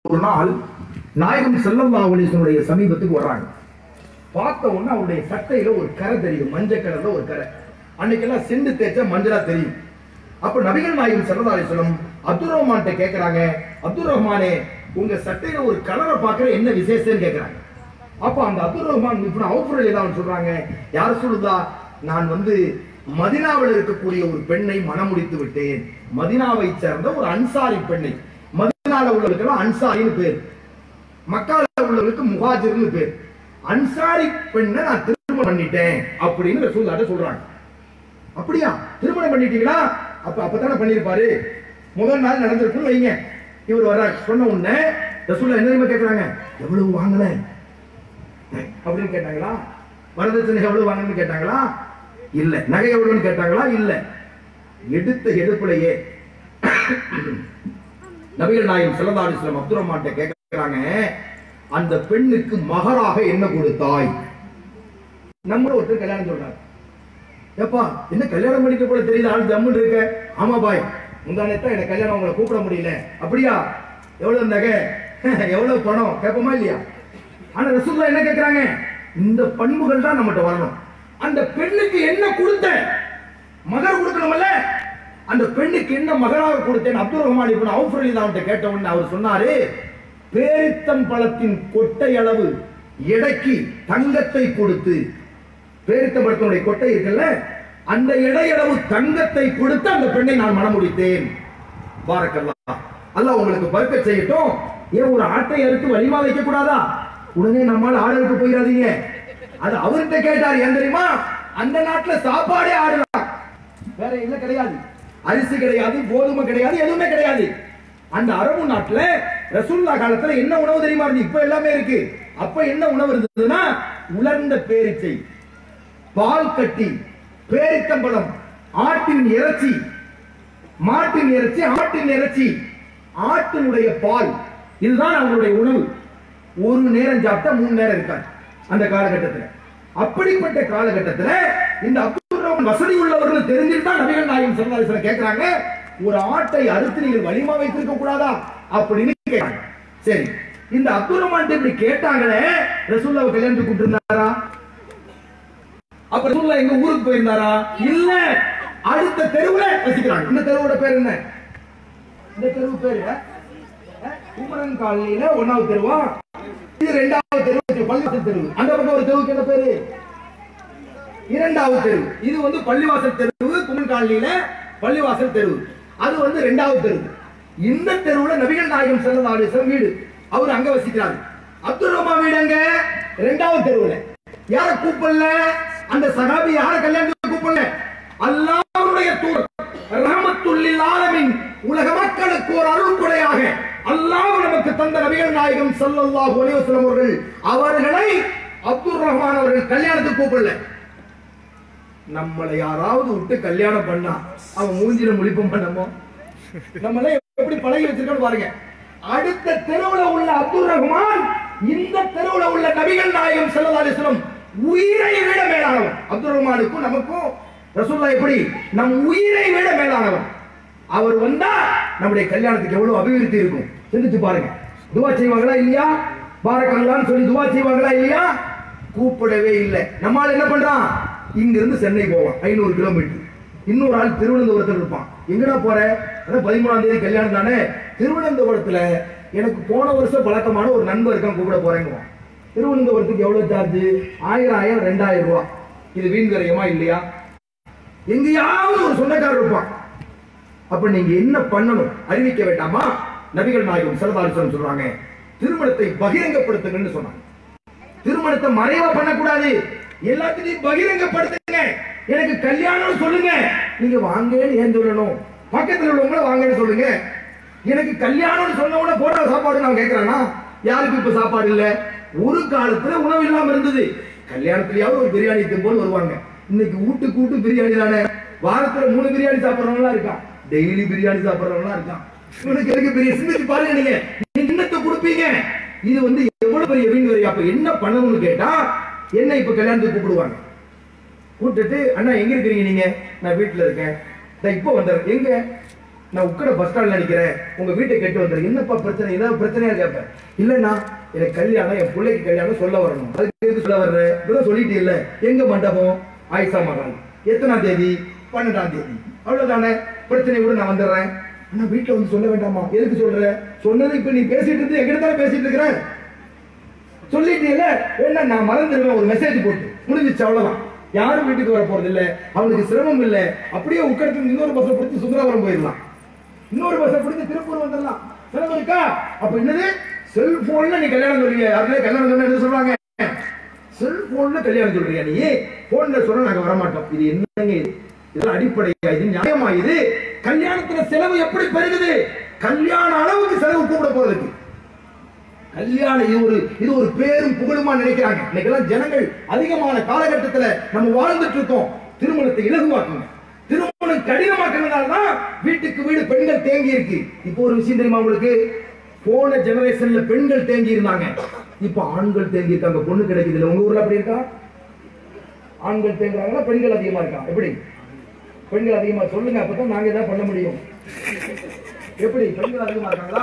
ஒரு நாள் நாயகம் ஸல்லல்லாஹு அலைஹி வஸல்லுடைய சமீபத்துக்கு வர்றாங்க பார்த்த உடனே அவருடைய சட்டையில ஒரு கரை தெரியும் மஞ்சள் கலர்ல ஒரு கரை அன்னைக்கெல்லாம் செண்டு தேய்ச்சா மஞ்சளா தெரியும் அப்ப நபிகள் நாயகம் ஸல்லல்லாஹு அலைஹி வஸல்லம் அப்துல் ரஹ்மான்ட்ட கேக்குறாங்க அப்துல் ரஹ்மானே உங்க சட்டையில ஒரு கலரை பார்க்கற என்ன விசேஷம்னு கேக்குறாங்க அப்ப அந்த அப்துல் ரஹ்மான் இப்ப அவுஃபர் ஏதாவது சொல்றாங்க யார் சொல்லுதா நான் வந்து மதினாவில் இருக்கக்கூடிய ஒரு பெண்ணை மணமுடித்து விட்டேன் மதினாவை சேர்ந்த ஒரு அன்சாரி பெண்ணை மதினால உள்ளவர்களுக்கு அன்சாரின்னு பேர் மக்கால உள்ளவர்களுக்கு முஹாஜிர்னு பேர் அன்சாரி பெண்ணை நான் திருமணம் பண்ணிட்டேன் அப்படின்னு ரசூல்லாட்ட சொல்றாங்க அப்படியா திருமணம் பண்ணிட்டீங்களா அப்ப அப்பதானே பண்ணிருப்பாரு முதல் நாள் நடந்திருக்குன்னு வைங்க இவர் வர்றாரு சொன்ன உடனே ரசூல்லா என்ன தெரியுமா கேக்குறாங்க எவ்வளவு வாங்கல அப்படின்னு கேட்டாங்களா வரதட்சணை எவ்வளவு வாங்கன்னு கேட்டாங்களா இல்ல நகை எவ்வளவுன்னு கேட்டாங்களா இல்ல எடுத்த எடுப்புலயே நபிகள் நாயகம் ஸல்லல்லாஹு அலைஹி வஸல்லம் அப்துல் ரஹ்மான்ட்ட கேக்குறாங்க அந்த பெண்ணுக்கு மகராக என்ன கொடுத்தாய் நம்ம ஒருத்தர் கல்யாணம் சொல்றாரு ஏப்பா என்ன கல்யாணம் பண்ணிக்க போல தெரியல ஆள் ஜம்முன்னு இருக்க ஆமா பாய் முந்தானத்தான் எனக்கு கல்யாணம் உங்களை கூப்பிட முடியல அப்படியா எவ்வளவு நகை எவ்வளவு பணம் கேட்போமா இல்லையா ஆனா ரசூல்லா என்ன கேக்குறாங்க இந்த பண்புகள் தான் நம்மகிட்ட வரணும் அந்த பெண்ணுக்கு என்ன கொடுத்த மகர் கொடுக்கணும்ல அந்த பெண்ணுக்கு என்ன மகராக கொடுத்தேன் அப்துல் ரஹ்மான் இப்னு அவுஃப் ரலியல்லாஹு அன்ஹு கேட்ட உடனே அவர் சொன்னாரு பேரித்தம் பழத்தின் கொட்டை அளவு எடைக்கு தங்கத்தை கொடுத்து பேரித்தம் பழத்தினுடைய கொட்டை இருக்குல்ல அந்த எடையளவு தங்கத்தை கொடுத்து அந்த பெண்ணை நான் மணமுடித்தேன் பாரக்கல்லா அல்லாஹ் உங்களுக்கு பறக்க செய்யட்டும் ஏன் ஒரு ஆட்டை அறுத்து வலிமா வைக்க கூடாதா உடனே நம்மால் ஆடலுக்கு போயிடாதீங்க அது அவர்கிட்ட கேட்டார் ஏன் தெரியுமா அந்த நாட்டுல சாப்பாடே ஆடுதான் வேற இல்ல கிடையாது அரிசி கிடையாது கோதுமை கிடையாது எதுவுமே கிடையாது அந்த அரபு நாட்டுல ரசூல்லா காலத்துல என்ன உணவு தெரியுமா இருந்து இப்ப எல்லாமே இருக்கு அப்ப என்ன உணவு இருந்ததுன்னா உலர்ந்த பேரிச்சை பால் கட்டி பேரித்தம்பழம் ஆட்டின் இறைச்சி மாட்டின் இறைச்சி ஆட்டின் இறைச்சி ஆட்டினுடைய பால் இதுதான் அவங்களுடைய உணவு ஒரு நேரம் சாப்பிட்டா மூணு நேரம் இருக்காது அந்த காலகட்டத்தில் அப்படிப்பட்ட காலகட்டத்தில் இந்த அப்துல் ரஹ்மான் வசதி உள்ளவர்கள் தெரிஞ்சுட்டு தான் நபிகள் நாயகம் சல்லாஹ் கேட்கிறாங்க ஒரு ஆட்டை அறுத்து நீங்கள் வலிமா வைத்திருக்க கூடாதா அப்படின்னு கேட்கிறாங்க சரி இந்த அப்துல் ரஹ்மான் இப்படி கேட்டாங்களே ரசூல்லாவை கல்யாணத்துக்கு கூப்பிட்டு இருந்தாரா அப்ப ரசூல்லா எங்க ஊருக்கு போயிருந்தாரா இல்ல அடுத்த தெருவுல வசிக்கிறாங்க இந்த தெருவோட பேர் என்ன இந்த தெருவு பேரு அஹ், குமரன் காலனியில ஒன்னாவது தெருவா இது ரெண்டாவது தெருவு பள்ளிவாசல் தெருவு அந்த பக்கம் ஒரு தெருவுக்கு என்ன பேரு இரண்டாவது தெருவு இது வந்து பள்ளிவாசல் தெருவு குமரன் காலனியில பள்ளிவாசல் தெருவு அது வந்து ரெண்டாவது தெருவு இந்த தெருவுல நபிகள் நாயகம் ஸல்லல்லாஹு அலைஹி வஸல்லம் வீடு அவர் அங்க வசிக்கிறார் அப்துல் ரஹ்மான் வீடு அங்க ரெண்டாவது தெருவுல யார கூப்பிடல அந்த சகாபி யார கல்யாணத்துக்கு கூப்பிடல அல்லாஹ்வுடைய தூர் ரஹமத்துல்லில் ஆலமின் உலக மக்களுக்கு ஒரு அருள் கொடையாக அல்லாஹ் நமக்கு தந்த நபிகள் நாயகம் ஸல்லல்லாஹு அலைஹி வஸல்லம் அவர்கள் அவர்களை அப்துல் ரஹ்மான் அவர்கள் கல்யாணத்துக்கு கூப்பிடல நம்மளை யாராவது விட்டு கல்யாணம் பண்ணா அவன் மூஞ்சில முழிப்போம் பண்ணமோ நம்மள எப்படி பழகி வச்சிருக்கோம் பாருங்க அடுத்த தெருவுல உள்ள அப்துல் ரஹ்மான் இந்த தெருவுல உள்ள நபிகள் நாயகம் ஸல்லல்லாஹு அலைஹி வஸல்லம் உயிரை விட மேலானவன் அப்துல் ரஹ்மானுக்கும் நமக்கும் ரசூலுல்லாஹ் எப்படி நம் உயிரை விட மேலானவன் அவர் வந்தா நம்முடைய கல்யாணத்துக்கு எவ்வளவு அபிவிருத்தி இருக்கும் சிந்திச்சு பாருங்க துவா செய்வாங்களா இல்லையா பாரக்கல்லான்னு சொல்லி துவா செய்வாங்களா இல்லையா கூப்பிடவே இல்லை நம்மால் என்ன பண்றான் இங்க இருந்து சென்னை போவான் ஐநூறு கிலோமீட்டர் இன்னொரு ஆள் திருவனந்தபுரத்தில் இருப்பான் எங்கடா போற அதான் பதிமூணாம் தேதி கல்யாணம் தானே திருவனந்தபுரத்துல எனக்கு போன வருஷம் பழக்கமான ஒரு நண்பர் இருக்கான் கூப்பிட போறேங்குவான் திருவனந்தபுரத்துக்கு எவ்வளவு சார்ஜ் ஆயிரம் ஆயிரம் ரெண்டாயிரம் ரூபாய் இது வீண் கரையமா இல்லையா எங்கேயாவது ஒரு சொந்தக்காரர் இருப்பான் அப்ப நீங்க என்ன பண்ணணும் அறிவிக்க வேண்டாமா நபிகள் நாயகம் செலவாரிசனம் சொல்றாங்க திருமணத்தை பகிரங்கப்படுத்துங்கன்னு சொன்னாங்க திருமணத்தை மறைவா பண்ணக்கூடாது எல்லாத்தையும் பகிரங்கப்படுத்துங்க எனக்கு கல்யாணம் சொல்லுங்க நீங்க வாங்கன்னு ஏன் சொல்லணும் பக்கத்துல உள்ளவங்கள வாங்கன்னு சொல்லுங்க எனக்கு கல்யாணம் சொன்ன உடனே போட்டா சாப்பாடு நான் கேட்கறானா யாருக்கு இப்ப சாப்பாடு இல்ல ஒரு காலத்துல உணவு இல்லாம இருந்தது கல்யாணத்துலயாவது ஒரு பிரியாணி திம்போது வருவாங்க இன்னைக்கு வீட்டுக்கு வீட்டு பிரியாணி தானே வாரத்துல மூணு பிரியாணி சாப்பிடுறவங்களா இருக்கான் டெய்லி பிரியாணி சாப்பிடுறவங்களா இருக்கான் இவனுக்கு எதுக்கு பெரிய சிந்திச்சு பாருங்க நீங்க நீங்க என்னத்தை கொடுப்பீங்க இது வந்து எவ்வளவு பெரிய வீண் வரி அப்ப என்ன பண்ணணும்னு கேட்டா என்ன இப்ப கல்யாணத்துக்கு கூப்பிடுவாங்க கூப்பிட்டுட்டு அண்ணா எங்க இருக்கிறீங்க நீங்க நான் வீட்டுல இருக்கேன் நான் இப்போ வந்துடுறேன் எங்க நான் உக்கட பஸ் ஸ்டாண்ட்ல நிக்கிறேன் உங்க வீட்டை கெட்டு வந்துடுறேன் என்னப்பா பிரச்சனை ஏதாவது பிரச்சனையா கேட்பேன் இல்லைண்ணா எனக்கு கல்யாணம் என் பிள்ளைக்கு கல்யாணம் சொல்ல வரணும் அதுக்கு எதுக்கு சொல்ல வர்ற இப்பதான் சொல்லிட்டு இல்ல எங்க மண்டபம் ஆயிஷா மகால் எத்தனாம் தேதி பன்னெண்டாம் தேதி அவ்வளவுதானே பிரச்சனை கூட நான் வந்துடுறேன் ஆனா வீட்டுல வந்து சொல்ல வேண்டாமா எதுக்கு சொல்ற சொன்னது இப்ப நீ பேசிட்டு இருந்து எங்கிட்ட தானே பேசிட்டு இருக்கிற சொல்லிட்டீல வேணா நான் மறந்துடுவேன் ஒரு மெசேஜ் போட்டு முடிஞ்சிச்சு அவ்வளவுதான் யாரும் வீட்டுக்கு வர போறது இல்ல அவனுக்கு சிரமம் இல்ல அப்படியே உட்கார்ந்து இன்னொரு பஸ்ஸை பிடிச்சி சுந்தராபுரம் போயிடலாம் இன்னொரு பஸ்ஸை பிடிச்சி திருப்பூர் வந்துடலாம் சிரமம் இருக்கா அப்ப என்னது செல்போன்ல நீ கல்யாணம் சொல்றியா யாருமே கல்யாணம் சொன்னா என்ன சொல்றாங்க செல்போன்ல கல்யாணம் சொல்றியா நீ போன்ல சொல்ல நாங்க வர மாட்டோம் இது என்னங்க இது இதெல்லாம் அடிப்படையா இது நியாயமா இது கல்யாணத்துல செலவு எப்படி பெருகுது கல்யாண அளவுக்கு செலவு கூட போறதுக்கு கல்யாணம் இது ஒரு இது ஒரு பேரும் புகழுமா நினைக்கிறாங்க இன்னைக்கெல்லாம் ஜனங்கள் அதிகமான காலகட்டத்துல நம்ம வாழ்ந்துட்டு இருக்கோம் திருமணத்தை இலகுவாக்குங்க திருமணம் கடினமாக்குறதுனால தான் வீட்டுக்கு வீடு பெண்கள் தேங்கி இருக்கு இப்போ ஒரு விஷயம் தெரியுமா உங்களுக்கு போன ஜெனரேஷன்ல பெண்கள் தேங்கி இருந்தாங்க இப்போ ஆண்கள் தேங்கி இருக்காங்க பொண்ணு கிடைக்குது இல்ல உங்க ஊர்ல அப்படி இருக்கா ஆண்கள் தேங்குறாங்களா பெண்கள் அதிகமா இருக்கா எப்படி பெண்கள் அதிகமா சொல்லுங்க அப்பதான் நாங்க ஏதாவது பண்ண முடியும் எப்படி பெண்கள் அதிகமா இருக்காங்களா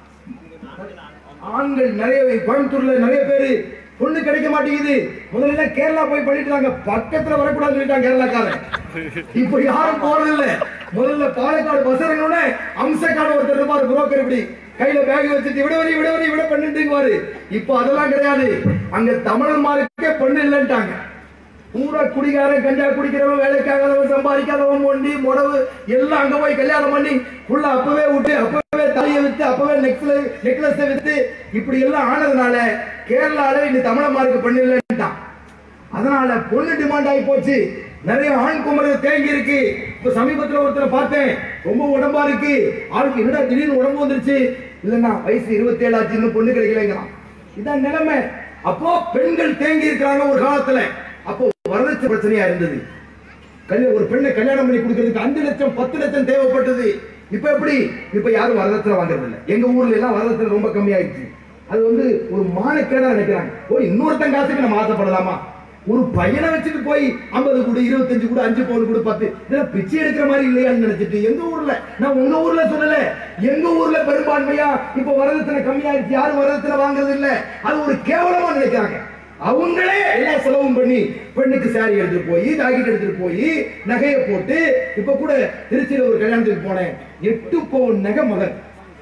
ஆண்கள் நிறைய கோயம்புத்தூர்ல நிறைய பேரு பொண்ணு கிடைக்க மாட்டேங்குது முதல்ல எல்லாம் கேரளா போய் பண்ணிட்டாங்க பக்கத்துல வரக்கூடாதுன்னு சொல்லிட்டாங்க கேரளாக்காரன் இப்ப யாரும் போறது இல்ல முதல்ல பாலக்காடு பஸ் இறங்கினோடனே அம்சக்காடு ஒருத்தர் இருப்பாரு புரோக்கர் இப்படி கையில பேக் வச்சுட்டு விட வரி விட வரி விட பண்ணிட்டு இப்ப அதெல்லாம் கிடையாது அங்க தமிழன்மாருக்கே பொண்ணு இல்லைன்ட்டாங்க பூரா குடிகாரன் கஞ்சா குடிக்கிறவன் வேலைக்காகாதவன் சம்பாதிக்காதவன் ஒண்டி முடவு எல்லாம் அங்க போய் கல்யாணம் பண்ணி புள்ள அப்பவே விட்டு அப்பவே தலையை வித்து அப்பவே நெக்ல நெக்லஸ் வித்து இப்படி எல்லாம் ஆனதுனால கேரளால இந்த தமிழமாருக்கு பண்ண இல்லைன்ட்டான் அதனால பொண்ணு டிமாண்ட் ஆகி போச்சு நிறைய ஆண் குமரல் தேங்கி இருக்கு இப்ப சமீபத்துல ஒருத்தரை பார்த்தேன் ரொம்ப உடம்பா இருக்கு ஆளுக்கு என்னடா திடீர்னு உடம்பு வந்துருச்சு இல்லன்னா வயசு இருபத்தி ஏழு ஆச்சு இன்னும் பொண்ணு கிடைக்கலைங்கிறான் இதான் நிலைமை அப்போ பெண்கள் தேங்கி இருக்கிறாங்க ஒரு காலத்துல அப்போ வரதட்சணை பிரச்சனையா இருந்தது கல்யாணம் ஒரு பெண்ணை கல்யாணம் பண்ணி கொடுக்கறதுக்கு அஞ்சு லட்சம் பத்து லட்சம் தேவைப்பட்டது இப்ப எப்படி இப்ப யாரும் வரதட்சணை வாங்குறது இல்ல எங்க ஊர்ல எல்லாம் வரதட்சணை ரொம்ப கம்மியாயிடுச்சு அது வந்து ஒரு மானக்கேடா நினைக்கிறாங்க ஓ இன்னொருத்தன் காசுக்கு நம்ம ஆசைப்படலாமா ஒரு பையனை வச்சுட்டு போய் ஐம்பது கூட இருபத்தஞ்சு கூட அஞ்சு பவுன் கூட பத்து இதெல்லாம் பிச்சை எடுக்கிற மாதிரி இல்லையான்னு நினைச்சிட்டு எங்க ஊர்ல நான் உங்க ஊர்ல சொல்லல எங்க ஊர்ல பெரும்பான்மையா இப்ப வரதட்சணை கம்மியாயிருச்சு யாரும் வரதட்சணை வாங்குறது இல்ல அது ஒரு கேவலமா நினைக்கிறாங்க அவங்களே எல்லா செலவும் பண்ணி பெண்ணுக்கு சாரி எடுத்துட்டு போய் ஜாக்கெட் எடுத்துட்டு போய் நகையை போட்டு இப்ப கூட திருச்சியில ஒரு கல்யாணத்துக்கு போனேன் எட்டு பவுன் நகை மகன்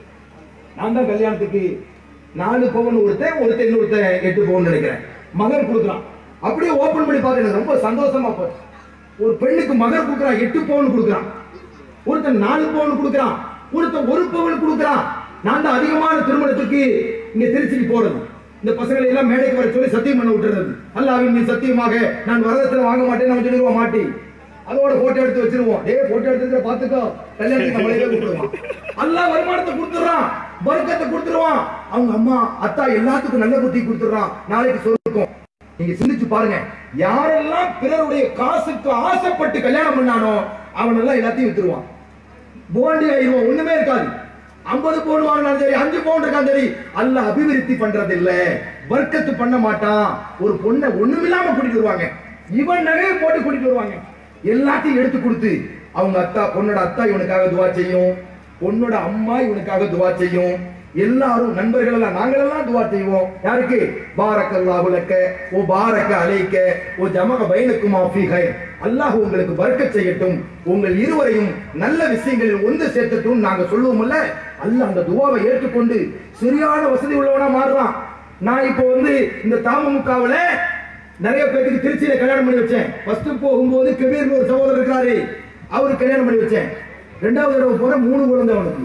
நான் தான் கல்யாணத்துக்கு நாலு பவுன் ஒருத்தன் ஒருத்தன் இன்னொருத்தன் எட்டு பவுன் நினைக்கிறேன் மகன் கொடுக்குறான் அப்படியே ஓபன் பண்ணி பார்த்து எனக்கு ரொம்ப சந்தோஷமா போச்சு ஒரு பெண்ணுக்கு மகன் கொடுக்குறான் எட்டு பவுன் கொடுக்குறான் ஒருத்தன் நாலு பவுன் கொடுக்குறான் ஒருத்தன் ஒரு பவுன் கொடுக்குறான் நான் தான் அதிகமான திருமணத்துக்கு இங்க திருச்சிக்கு போறது இந்த பசங்களை எல்லாம் மேடைக்கு வர சொல்லி சத்தியம் பண்ண விட்டுறது அல்லாவின் நீ சத்தியமாக நான் வரதட்சணை வாங்க மாட்டேன்னு அவன் சொல்லிடுவான் மாட்டி அதோட போட்டோ எடுத்து வச்சிருவோம் டேய் போட்டோ எடுத்து பாத்துக்கோ கல்யாணத்துக்கு நம்மளே கொடுத்துருவான் அல்லாஹ் வருமானத்தை கொடுத்துறான் பரக்கத்தை கொடுத்துருவான் அவங்க அம்மா அத்தா எல்லாத்துக்கும் நல்ல புத்தி கொடுத்துறான் நாளைக்கு சொல்லிருக்கோம் நீங்க சிந்திச்சு பாருங்க யாரெல்லாம் பிறருடைய காசுக்கு ஆசைப்பட்டு கல்யாணம் பண்ணானோ அவனெல்லாம் எல்லாத்தையும் வித்துருவான் போண்டி ஆயிடுவான் ஒண்ணுமே இருக்காது ஐம்பது பவுன் வாங்கினாலும் சரி அஞ்சு பவுன் இருக்கான் சரி அல்ல அபிவிருத்தி பண்றது இல்ல வர்க்கத்து பண்ண மாட்டான் ஒரு பொண்ணை ஒண்ணுமில்லாம கூட்டிட்டு வருவாங்க இவன் நகையை போட்டு கூட்டிட்டு வருவாங்க எல்லாத்தையும் எடுத்து கொடுத்து அவங்க அத்தா பொண்ணோட அத்தா இவனுக்காக துவா செய்யும் பொண்ணோட அம்மா இவனுக்காக துவா செய்யும் எல்லாரும் நண்பர்கள் எல்லாம் நாங்கள் எல்லாம் துவா செய்வோம் யாருக்கு பாரக் அல்லாஹு லக்க ஓ பாரக்க அலைக்க ஓ ஜமக பைனக்குமா ஃபீ கைர் அல்லாஹ் உங்களுக்கு பரக்கத் செய்யட்டும் உங்கள் இருவரையும் நல்ல விஷயங்களில் ஒன்று சேர்த்தட்டும் நாங்க சொல்லுவோம்ல அல்லாஹ் அந்த துவாவை ஏற்றுக்கொண்டு சரியான வசதி உள்ளவனா மாறுறான் நான் இப்போ வந்து இந்த தாமமுகாவுல நிறைய பேருக்கு திருச்சியில கல்யாணம் பண்ணி வச்சேன் ஃபர்ஸ்ட் போகும்போது கபீர்னு ஒரு சகோதரர் இருக்காரு அவருக்கு கல்யாணம் பண்ணி வச்சேன் ரெண்டாவது தடவை போற மூணு குழந்தை அவனுக்கு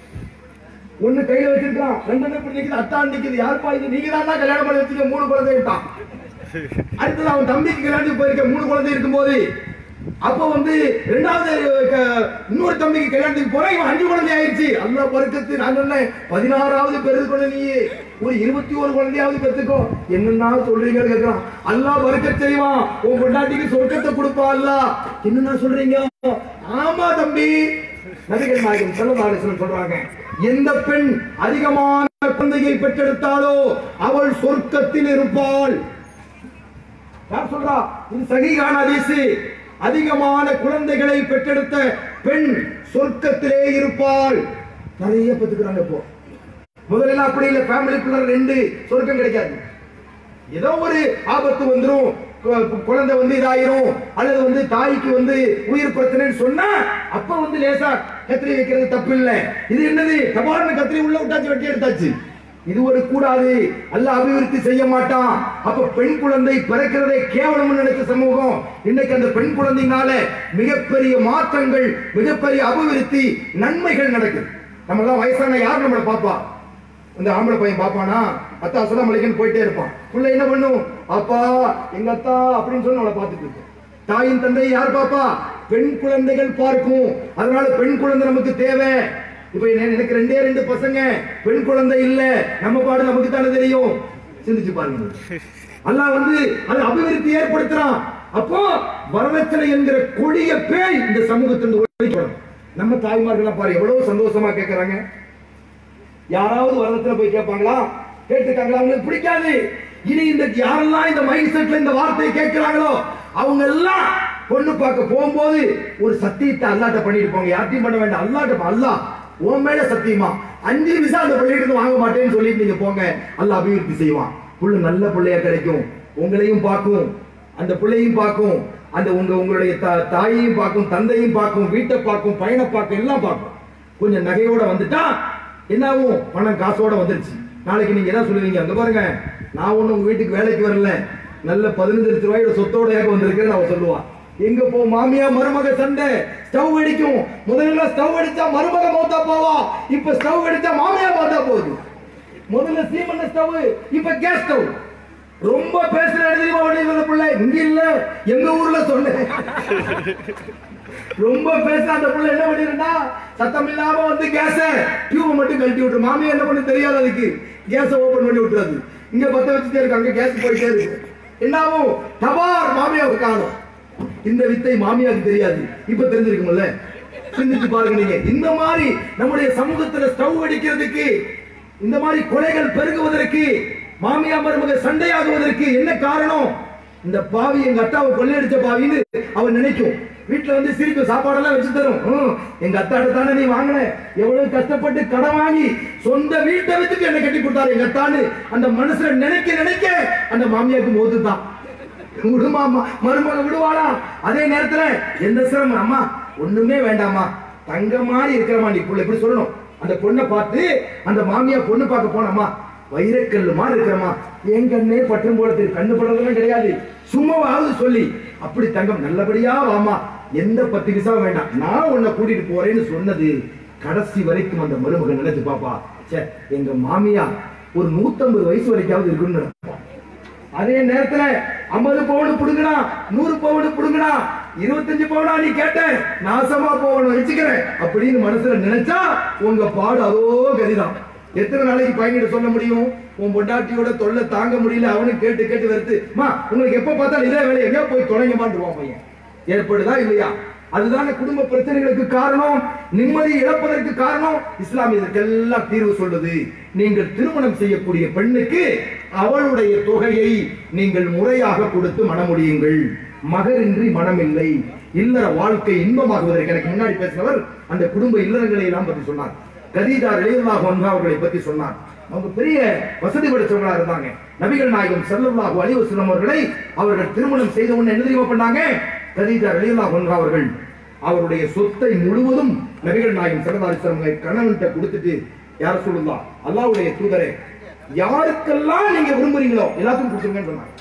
ஒண்ணு கையில வச்சிருக்கான் ரெண்டு இப்படி நிக்குது அத்தான் நிக்குது யாருப்பா இது நீங்க தான் கல்யாணம் பண்ணி வச்சீங்க மூணு குழந்தை விட்டான் அடுத்தது அவன் தம்பிக்கு கல்யாணத்துக்கு போயிருக்க மூணு குழந்தை இருக்கும்போது அப்போ வந்து ரெண்டாவது க- இன்னொரு தம்பிக்கு கல்யாணத்துக்கு போறேன் இவன் அஞ்சு குழந்தை ஆயிடுச்சு அல்லா பருக்கத்து நான் சொன்னேன் பதினாறாவது பெருது கொண்டு நீ ஒரு இருபத்தி ஒரு குழந்தையாவது பெற்றுக்கோ என்னன்னா சொல்றீங்கன்னு கேட்கிறான் அல்லா பருக்கத் செய்வான் உன் பொண்டாட்டிக்கு சொர்க்கத்தை கொடுப்பா அல்லா என்னன்னா சொல்றீங்க ஆமா தம்பி நபிகள் நாயகம் செல்லதாரேசன் சொல்றாங்க எந்த பெண் அதிகமான குழந்தையை பெற்றெடுத்தாலோ அவள் சொர்க்கத்தில் இருப்பாள் யார் சொல்றா இது சகிகான ஹதீஸ் அதிகமான குழந்தைகளை பெற்றெடுத்த பெண் சொர்க்கத்திலே இருப்பாள் நிறைய பெற்றுக்கிறாங்க இப்போ முதல்ல அப்படி இல்ல ஃபேமிலிக்குள்ள ரெண்டு சொர்க்கம் கிடைக்காது ஏதோ ஒரு ஆபத்து வந்துரும் கு- குழந்தை வந்து இதாயிரும் அல்லது வந்து தாய்க்கு வந்து உயிர் பிரச்சனைன்னு சொன்னா அப்ப வந்து லேசா கத்திரி வைக்கிறது தப்பு இல்ல இது என்னது தபார்னு கத்திரி உள்ள விட்டாச்சு வெட்டி எடுத்தாச்சு இது ஒரு கூடாது அல்ல அபிவிருத்தி செய்ய மாட்டான் அப்ப பெண் குழந்தை பிறக்கிறதே கேவலம் நினைச்ச சமூகம் இன்னைக்கு அந்த பெண் குழந்தையினால மிகப்பெரிய மாற்றங்கள் மிகப்பெரிய அபிவிருத்தி நன்மைகள் நடக்குது நம்ம எல்லாம் வயசான யார் நம்மளை பாப்பா இந்த ஆம்பளை பையன் பாப்பானா அத்தா அசலாம் மலைக்கன்னு போயிட்டே இருப்பான் புள்ள என்ன பண்ணும் அப்பா எங்க அத்தா அப்படின்னு சொல்லி அவளை பார்த்துட்டு இருக்கும் தாயின் தந்தை யார் பாப்பா பெண் குழந்தைகள் பார்க்கும் அதனால பெண் குழந்தை நமக்கு தேவை இப்ப என்ன- எனக்கு ரெண்டே ரெண்டு பசங்க பெண் குழந்தை இல்ல நம்ம பாடு நமக்கு தானே தெரியும் சிந்திச்சு பாருங்க அல்லாஹ் வந்து அது அபிவிருத்தி ஏற்படுத்துறான் அப்போ வரதட்சணை என்கிற கொடிய பேய் இந்த சமூகத்திலிருந்து ஒழிக்கப்படும் நம்ம தாய்மார்கள் பாரு எவ்வளவு சந்தோஷமா கேட்கறாங்க யாராவது வரதட்சணை போய் கேட்பாங்களா கேட்டுருக்காங்களா அவங்களுக்கு பிடிக்காது இனி இந்த யாரெல்லாம் இந்த மைண்ட் செட்ல இந்த வார்த்தையை கேட்கிறாங்களோ அவங்க எல்லாம் பொண்ணு பார்க்க போகும்போது ஒரு சத்தியத்தை அல்லாட்ட பண்ணிட்டு போங்க யார்ட்டையும் பண்ண வேண்டாம் அல்லாட்ட போ- அல்லாஹ் உன் மேல சத்தியமா அஞ்சு நிமிஷம் அந்த பிள்ளைகிட்ட இருந்து வாங்க மாட்டேன்னு சொல்லிட்டு நீங்க போங்க அல்லாஹ் அபிவிருத்தி செய்வான் புள்ள நல்ல பிள்ளையா கிடைக்கும் உங்களையும் பார்க்கும் அந்த பிள்ளையும் பார்க்கும் அந்த உங்க உங்களுடைய தா- தாயையும் பார்க்கும் தந்தையும் பார்க்கும் வீட்டை பார்க்கும் பையனை பார்க்கும் எல்லாம் பார்க்கும் கொஞ்சம் நகையோட வந்துட்டா என்ன ஆகும் பணம் காசோட வந்துருச்சு நாளைக்கு நீங்க என்ன சொல்லுவீங்க அங்க பாருங்க நான் ஒண்ணு உங்க வீட்டுக்கு வேலைக்கு வரல நல்ல பதினஞ்சு லட்சம் ரூபாயோட சொத்தோட ஏக வந்திருக்கேன்னு அவ சொல்லுவா எங்க போ மாமியா மருமக சண்டை ஸ்டவ் அடிக்கும் முதல்ல ஸ்டவ் அடிச்சா மருமக மௌத்தா போவா இப்ப ஸ்டவ் அடிச்சா மாமியா மௌத்தா போகுது முதல்ல சீமண்ண ஸ்டவ் இப்ப கேஸ் ஸ்டவ் ரொம்ப பேசுற தெரியுமா வண்டியில் பிள்ளை இங்க இல்ல எங்க ஊர்ல சொன்னேன் ரொம்ப பேச அந்த புள்ள என்ன பண்ணிருந்தா சத்தம் இல்லாம வந்து கேஸ டியூப் மட்டும் கழட்டி விட்டுரு மாமியா என்ன பண்ண தெரியாது அதுக்கு கேஸ ஓபன் பண்ணி விட்டுறாது இங்க பத்த வச்சுட்டே இருக்கு அங்க கேஸ் போயிட்டே இருக்கு என்னாகும் தபார் மாமியாவுக்கு காணும் இந்த வித்தை மாமியாவுக்கு தெரியாது இப்ப தெரிஞ்சிருக்கும்ல சிந்திச்சு பாருங்க நீங்க இந்த மாதிரி நம்முடைய சமூகத்துல ஸ்டவ் அடிக்கிறதுக்கு இந்த மாதிரி கொலைகள் பெருகுவதற்கு மாமியா மருமக சண்டையாகுவதற்கு என்ன காரணம் இந்த பாவி எங்க அத்தாவை கொள்ளையடிச்ச பாவின்னு அவன் நினைக்கும் வீட்டுல வந்து சிரிக்கும் சாப்பாடெல்லாம் வச்சு தரும் ஹம், எங்க அத்தாட்ட தானே நீ வாங்கின எவ்வளவு கஷ்டப்பட்டு கடன் வாங்கி சொந்த வீட்டை வச்சுட்டு என்ன கட்டி கொடுத்தாரு எங்க அத்தான்னு அந்த மனுஷனை நினைக்க நினைக்க அந்த மாமியாருக்கு மோது தான் விடுமாமா மருமக விடுவாளா அதே நேரத்துல எந்த சிரமம் அம்மா ஒண்ணுமே வேண்டாமா தங்க மாதிரி இருக்கிறமா நீ புள்ள இப்படி சொல்லணும் அந்த பொண்ணை பார்த்து அந்த மாமியா பொண்ணு பார்க்க போனம்மா வைரக்கல்லு மாதிரி இருக்கிறமா என் கண்ணே பட்டும் போல தெரியும் கண்ணு படுறதெல்லாம் கிடையாது சும்மாவாவது சொல்லி அப்படி தங்கம் நல்லபடியா வாமா எந்த பத்து விசா வேண்டாம் நான் உன்னை கூட்டிட்டு போறேன்னு சொன்னது கடைசி வரைக்கும் அந்த மருமகன் நினைச்சு பாப்பா ச்சே எங்க மாமியா ஒரு நூத்தம்பது வயசு வரைக்காவது இருக்குன்னு நினைப்பா அதே நேரத்துல 50 பவுன் புடுங்கடா நூறு பவுன் புடுங்கடா இருபத்தஞ்சு பவுனா நீ கேட்ட நாசமா போகணும் வச்சுக்கிறேன் அப்படின்னு மனசுல நினைச்சா உங்க பாடு அதோ கதிதான் எத்தனை நாளைக்கு பையன்கிட்ட சொல்ல முடியும் உன் பொண்டாட்டியோட தொல்லை தாங்க முடியல அவனுக்கு கேட்டு கேட்டு வருது மா உங்களுக்கு எப்ப பார்த்தாலும் இதே வேலை எங்கேயோ போய் தொடங்கமான்றுவான் பையன் ஏற்படுதா இல்லையா அதுதானே குடும்ப பிரச்சனைகளுக்கு காரணம் நிம்மதி இழப்பதற்கு காரணம் இஸ்லாம் இதற்கெல்லாம் தீர்வு சொல்லுது நீங்கள் திருமணம் செய்யக்கூடிய பெண்ணுக்கு அவளுடைய தொகையை நீங்கள் முறையாக கொடுத்து மணமுடியுங்கள் மகரின்றி மனமில்லை இல்லற வாழ்க்கை இன்பமாகுவதற்கு எனக்கு முன்னாடி பேசினவர் அந்த குடும்ப இல்லறங்களை எல்லாம் பத்தி சொன்னார் கதீதா ரலியல்லாஹு அன்ஹா அவர்களை பத்தி சொன்னார் அவங்க பெரிய வசதி படைச்சவங்களா இருந்தாங்க நபிகள் நாயகம் ஸல்லல்லாஹு அலைஹி வஸல்லம் அவர்களை அவர்கள் திருமணம் செய்த உடனே என்ன தெரியுமா பண்ணாங்க கதீஜா ரலியல்லாஹு அன்ஹா அவர்கள் அவருடைய சொத்தை முழுவதும் நபிகள் நாயகம் ஸல்லல்லாஹு அலைஹி வஸல்லம் கணவன்கிட்ட கொடுத்துட்டு யார் சொல்லுதா அல்லாஹ்வுடைய தூதரே யாருக்கெல்லாம் நீங்க விரும்புறீங்களோ எல்லாத்துக்கும் கொடுத்துருங்கன்னு சொன்னாங்க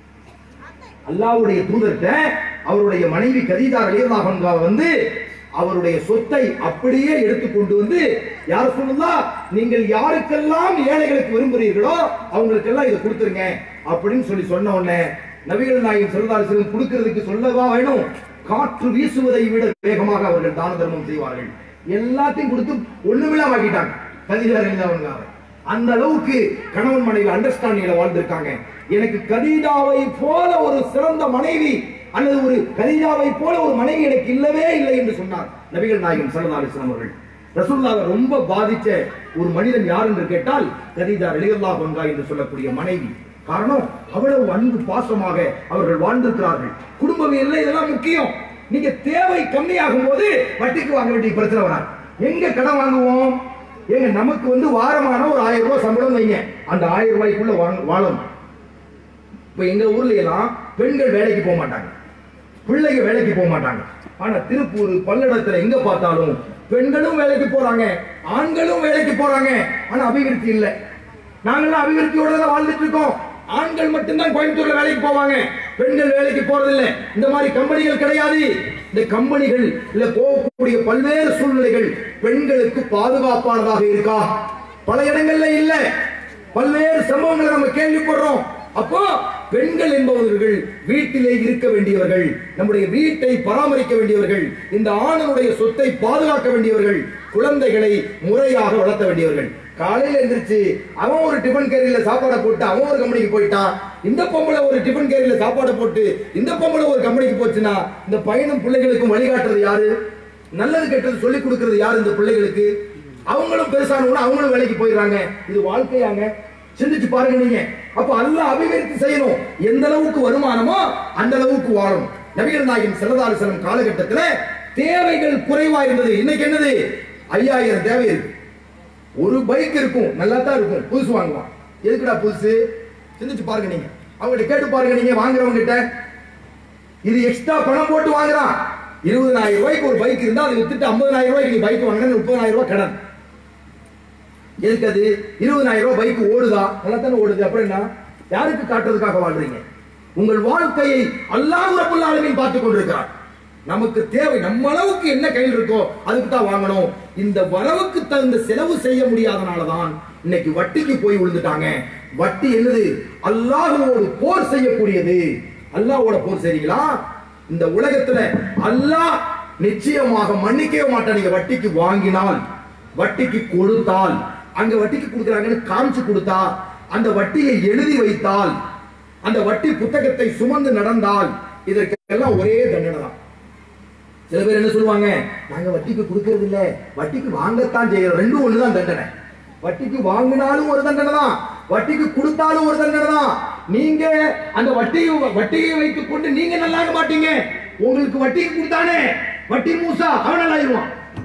அல்லாஹ்வுடைய தூதர்கிட்ட அவருடைய மனைவி கதீஜா ரலியல்லாஹு அன்ஹா வந்து அவருடைய சொத்தை அப்படியே எடுத்து கொண்டு வந்து யார் சொல்லுதா நீங்கள் யாருக்கெல்லாம் ஏழைகளுக்கு விரும்புறீர்களோ அவங்களுக்கெல்லாம் இதை கொடுத்துருங்க அப்படின்னு சொல்லி சொன்ன உடனே நபிகள் நாயகம் செல்வாரிசனம் கொடுக்கிறதுக்கு சொல்லவா வேணும் காற்று வீசுவதை விட வேகமாக அவர்கள் தான தர்மம் செய்வார்கள் எல்லாத்தையும் கொடுத்து ஒண்ணுமில்லாம ஆக்கிட்டாங்க கதீஜா ரலியல்லாஹு அன்ஹா அந்த அளவுக்கு கணவன் மனைவி அண்டர்ஸ்டாண்டிங்ல வாழ்ந்திருக்காங்க எனக்கு கதீஜாவை போல ஒரு சிறந்த மனைவி அல்லது ஒரு கதீஜாவை போல ஒரு மனைவி எனக்கு இல்லவே இல்லை என்று சொன்னார் நபிகள் நாயகம் ஸல்லல்லாஹு அலைஹி வஸல்லம் அவர்கள் ரசூலுல்லாஹ் ரொம்ப பாதிச்ச ஒரு மனிதன் யார் என்று கேட்டால் கதீஜா ரலியல்லாஹு அன்ஹா என்று சொல்லக்கூடிய மனைவி காரணம் அவ்வளவு அன்பு பாசமாக அவர்கள் வாழ்ந்திருக்கிறார்கள் குடும்பம் இல்லை இதெல்லாம் முக்கியம் நீங்க தேவை கம்மியாகும் போது வட்டிக்கு வாங்க வேண்டிய பிரச்சனை வராது எங்க கடன் வாங்குவோம் ஏங்க நமக்கு வந்து வாரமான ஒரு ஆயிரம் ரூபாய் சம்பளம் வைங்க அந்த ஆயிரம் ரூபாய்க்குள்ள வாங்க- வாழணும் இப்ப எங்க ஊர்ல எல்லாம் பெண்கள் வேலைக்கு போக மாட்டாங்க பிள்ளைங்க வேலைக்கு போக மாட்டாங்க ஆனா திருப்பூர் பல்லடத்துல எங்க பார்த்தாலும் பெண்களும் வேலைக்கு போறாங்க ஆண்களும் வேலைக்கு போறாங்க ஆனா அபிவிருத்தி இல்ல நாங்கெல்லாம் அபிவிருத்தியோட தான் வாழ்ந்துட்டு இருக்கோம் ஆண்கள் மட்டும்தான் கோயம்புத்தூர்ல வேலைக்கு போவாங்க பெண்கள் வேலைக்கு போறது இல்ல இந்த மாதிரி கம்பெனிகள் கிடையாது இந்த கம்பெனிகள் இல்ல போகக்கூடிய பல்வேறு சூழ்நிலைகள் பெண்களுக்கு பாதுகாப்பானதாக இருக்கா பல இடங்கள்ல இல்ல பல்வேறு சம்பவங்களை நம்ம கேள்விப்படுறோம் அப்போ பெண்கள் என்பவர்கள் வீட்டிலே இருக்க வேண்டியவர்கள் நம்முடைய வீட்டை பராமரிக்க வேண்டியவர்கள் இந்த ஆணனுடைய சொத்தை பாதுகாக்க வேண்டியவர்கள் குழந்தைகளை முறையாக வளர்த்த வேண்டியவர்கள் காலையில எந்திரிச்சு அவன் ஒரு டிஃபன் கேரியில சாப்பாடை போட்டு அவன் ஒரு கம்பெனிக்கு போயிட்டான் இந்த பொம்பளை ஒரு டிஃபன் கேரியில சாப்பாடை போட்டு இந்த பொம்பளை ஒரு கம்பெனிக்கு போச்சுன்னா இந்த பையனும் பிள்ளைகளுக்கும் வழிகாட்டுறது யாரு நல்லது கெட்டது சொல்லி கொடுக்கிறது யாரு இந்த பிள்ளைகளுக்கு அவங்களும் பெருசான உடனே அவங்களும் வேலைக்கு போயிடுறாங்க இது வாழ்க்கையாங்க சிந்திச்சு பாருங்க நீங்க அப்ப அல்லாஹ் அபிவிருத்தி செய்யணும் எந்த அளவுக்கு வருமானமோ அந்த அளவுக்கு வாழணும் நபிகள் நாயகம் செல்லதாரி செல்லும் காலகட்டத்துல தேவைகள் குறைவா இருந்தது இன்னைக்கு என்னது ஐயாயிரம் தேவை இருக்கு ஒரு பைக் இருக்கும் நல்லா தான் இருக்கும் புதுசு வாங்குவான் எதுக்குடா புதுசு சிந்திச்சு பாருங்க நீங்க அவங்ககிட்ட கேட்டு பாருங்க நீங்க வாங்குறவங்க கிட்ட இது எக்ஸ்ட்ரா பணம் போட்டு வாங்குறான் இருபதாயிரம் ரூபாய்க்கு ஒரு பைக் இருந்தா அதை வித்துட்டு ஐம்பதாயிரம் ரூபாய்க்கு நீ பைக் வாங்கினா முப்பதாயிரம் ரூபாய் கடன் எதுக்கு அது இருபதாயிரம் ரூபாய் பைக் ஓடுதா நல்லா தானே ஓடுது அப்புறம் என்ன யாருக்கு காட்டுறதுக்காக வாழ்றீங்க உங்கள் வாழ்க்கையை அல்லாஹ் ரபுல் ஆலமீன் பார்த்து கொண்டிருக்கிறார் நமக்கு தேவை நம்ம அளவுக்கு என்ன கையில் இருக்கோ அதுக்கு தான் வாங்கணும் இந்த வரவுக்கு தகுந்த செலவு செய்ய முடியாதனால தான் இன்னைக்கு வட்டிக்கு போய் விழுந்துட்டாங்க வட்டி என்னது அல்லாஹ்வோடு போர் செய்யக்கூடியது அல்லாஹ்வோட போர் செய்றீங்களா இந்த உலகத்துல அல்லாஹ் நிச்சயமாக மன்னிக்கவே மாட்டான் நீங்க வட்டிக்கு வாங்கினால் வட்டிக்கு கொடுத்தால் அங்க வட்டிக்கு கொடுக்குறாங்கன்னு காமிச்சு கொடுத்தா அந்த வட்டியை எழுதி வைத்தால் அந்த வட்டி புத்தகத்தை சுமந்து நடந்தால் இதற்கெல்லாம் ஒரே தண்டனை தான் சில பேர் என்ன சொல்லுவாங்க நாங்க வட்டிக்கு கொடுக்கறது இல்ல வட்டிக்கு வாங்கத்தான் செய்யறோம் ரெண்டும் ஒண்ணுதான் தண்டனை வட்டிக்கு வாங்கினாலும் ஒரு தண்டனை தான் வட்டிக்கு கொடுத்தாலும் ஒரு தண்டனை தான் நீங்க அந்த வட்டியை வட்டியை வைத்துக் கொண்டு நீங்க நல்லாக மாட்டீங்க உங்களுக்கு வட்டிக்கு கொடுத்தானே வட்டி மூசா அவன் நல்லாயிருவான்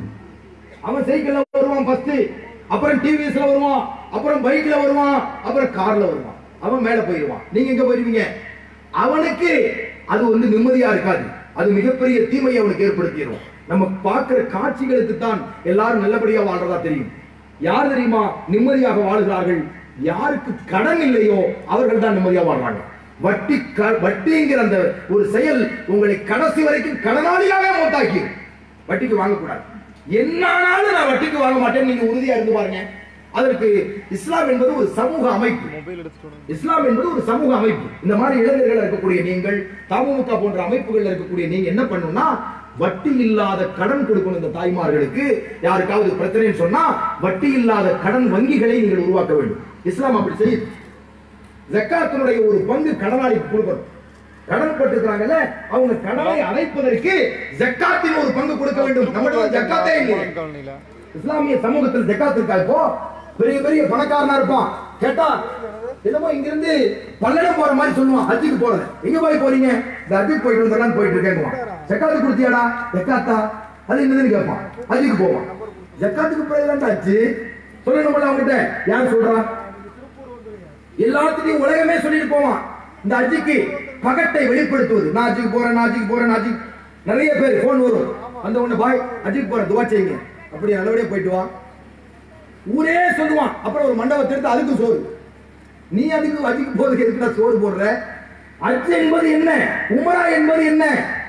அவன் சைக்கிள்ல வருவான் ஃபர்ஸ்ட் அப்புறம் டிவிஎஸ்ல வருவான் அப்புறம் பைக்ல வருவான் அப்புறம் கார்ல வருவான் அவன் மேல போயிருவான் நீங்க எங்க போயிருவீங்க அவனுக்கு அது வந்து நிம்மதியா இருக்காது அது மிகப்பெரிய தீமையை அவனுக்கு ஏற்படுத்திடும் நம்ம பார்க்கிற காட்சிகளுக்கு தான் எல்லாரும் நல்லபடியா வாழ்றதா தெரியும் யார் தெரியுமா நிம்மதியாக வாழ்கிறார்கள் யாருக்கு கடன் இல்லையோ அவர்கள் தான் நிம்மதியா வாழ்றாங்க வட்டி க- வட்டிங்கிற அந்த ஒரு செயல் உங்களை கடைசி வரைக்கும் கடனாளியாவே மூத்தாக்கிடும் வட்டிக்கு வாங்கக்கூடாது என்னானாலும் நான் வட்டிக்கு வாங்க மாட்டேன் நீங்க உறுதியா இருந்து பாருங்க அதற்கு இஸ்லாம் என்பது ஒரு சமூக அமைப்பு இஸ்லாம் என்பது ஒரு சமூக அமைப்பு இந்த மாதிரி இளைஞர்கள் இருக்கக்கூடிய நீங்கள் தமுக போன்ற அமைப்புகள் இருக்கக்கூடிய நீங்க என்ன பண்ணணும்னா வட்டி இல்லாத கடன் கொடுக்கணும் இந்த தாய்மார்களுக்கு யாருக்காவது பிரச்சனைன்னு சொன்னா வட்டி இல்லாத கடன் வங்கிகளை நீங்கள் உருவாக்க வேண்டும் இஸ்லாம் அப்படி செய்யுது ஜக்காத்தினுடைய ஒரு பங்கு கடனாளிக்கு கொடுக்கணும் கடன் பட்டிருக்கிறாங்கல்ல அவங்க கடனை அடைப்பதற்கு ஜக்காத்தின் ஒரு பங்கு கொடுக்க வேண்டும் நம்மகிட்ட ஜக்காத்தே இல்லை இஸ்லாமிய சமூகத்தில் ஜக்காத் இருக்கா இப்போ பெரிய பெரிய பணக்காரனா இருப்பான் கேட்டா என்னமோ இங்க இருந்து பல்லடம் போற மாதிரி சொல்லுவான் ஹஜ்ஜுக்கு போறது எங்க போய் போறீங்க இந்த ஹஜ்ஜுக்கு போயிட்டு வந்தா போயிட்டு இருக்கேன் ஜக்காத்து கொடுத்தியாடா ஜக்காத்தா அது என்னதுன்னு கேட்பான் ஹஜ்ஜுக்கு போவான் ஜக்காத்துக்கு பிறகுதான் ஹஜ்ஜு சொல்லணும்ல அவங்ககிட்ட யார் சொல்றா எல்லாத்துலயும் உலகமே சொல்லிட்டு போவான் இந்த அஜிக்கு பகட்டை வெளிப்படுத்துவது நான் அஜிக்கு போறேன் நான் அஜிக்கு போறேன் நான் அஜிக்கு நிறைய பேர் போன் வரும் அந்த ஒண்ணு பாய் அஜிக்கு போறேன் துவா செய்யுங்க அப்படி நல்லபடியா போயிட்டு வா ஊரே சொல்லுவான் அப்புறம் ஒரு மண்டபத்தை எடுத்து அதுக்கு சோறு நீ அதுக்கு அஜிக்கு போறதுக்கு எதுக்குடா சோறு போடுற அஜ் என்பது என்ன உமரா என்பது என்ன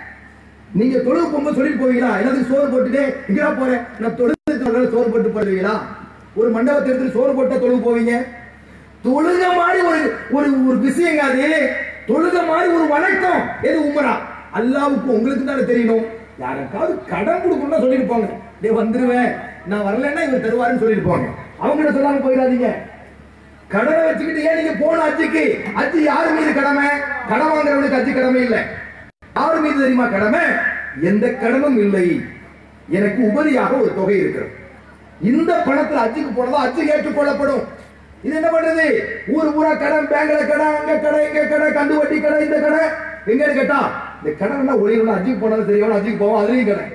நீங்க தொழுகு போகும்போது சொல்லிட்டு போவீங்களா எல்லாத்துக்கும் சோறு போட்டுட்டு இங்கடா போறேன் நான் தொழுது சோறு போட்டு போடுவீங்களா ஒரு மண்டபத்தை எடுத்து சோறு போட்டா தொழுகு போவீங்க தொழுக மாதிரி ஒரு ஒரு ஒரு விஷயங்க அது தொழுக மாதிரி ஒரு வணக்கம் எது உமரா அல்லாவுக்கு உங்களுக்கு தானே தெரியணும் யாருக்காவது கடன் கொடுக்கணும்னா சொல்லிட்டு போங்க டே வந்துருவேன் நான் வரலைன்னா இவர் தருவாருன்னு சொல்லிட்டு போங்க அவங்கள்ட்ட சொல்லாம போயிடாதீங்க கடனை வச்சுக்கிட்டு ஏன் நீங்க போன அஜிக்கு அஜி யாரு மீது கடமை கடன் வாங்குறவனுக்கு அஜி கடமை இல்லை யார் மீது தெரியுமா கடமை எந்த கடனும் இல்லை எனக்கு உபரியாக ஒரு தொகை இருக்கிறது இந்த பணத்துல அச்சுக்கு போனதா அச்சு ஏற்றுக்கொள்ளப்படும் இது என்ன பண்றது ஊர் ஊரா கடை பேங்க்ல கடை அங்க கடை இங்க கடை கந்து வட்டி கடை இந்த கடை எங்கன்னு கேட்டா இந்த கடன்னா ஒளியணும் அஜிக்கு போனாலும் தெரியும் அஜிக்கு போவோம் அதுலயும் கடை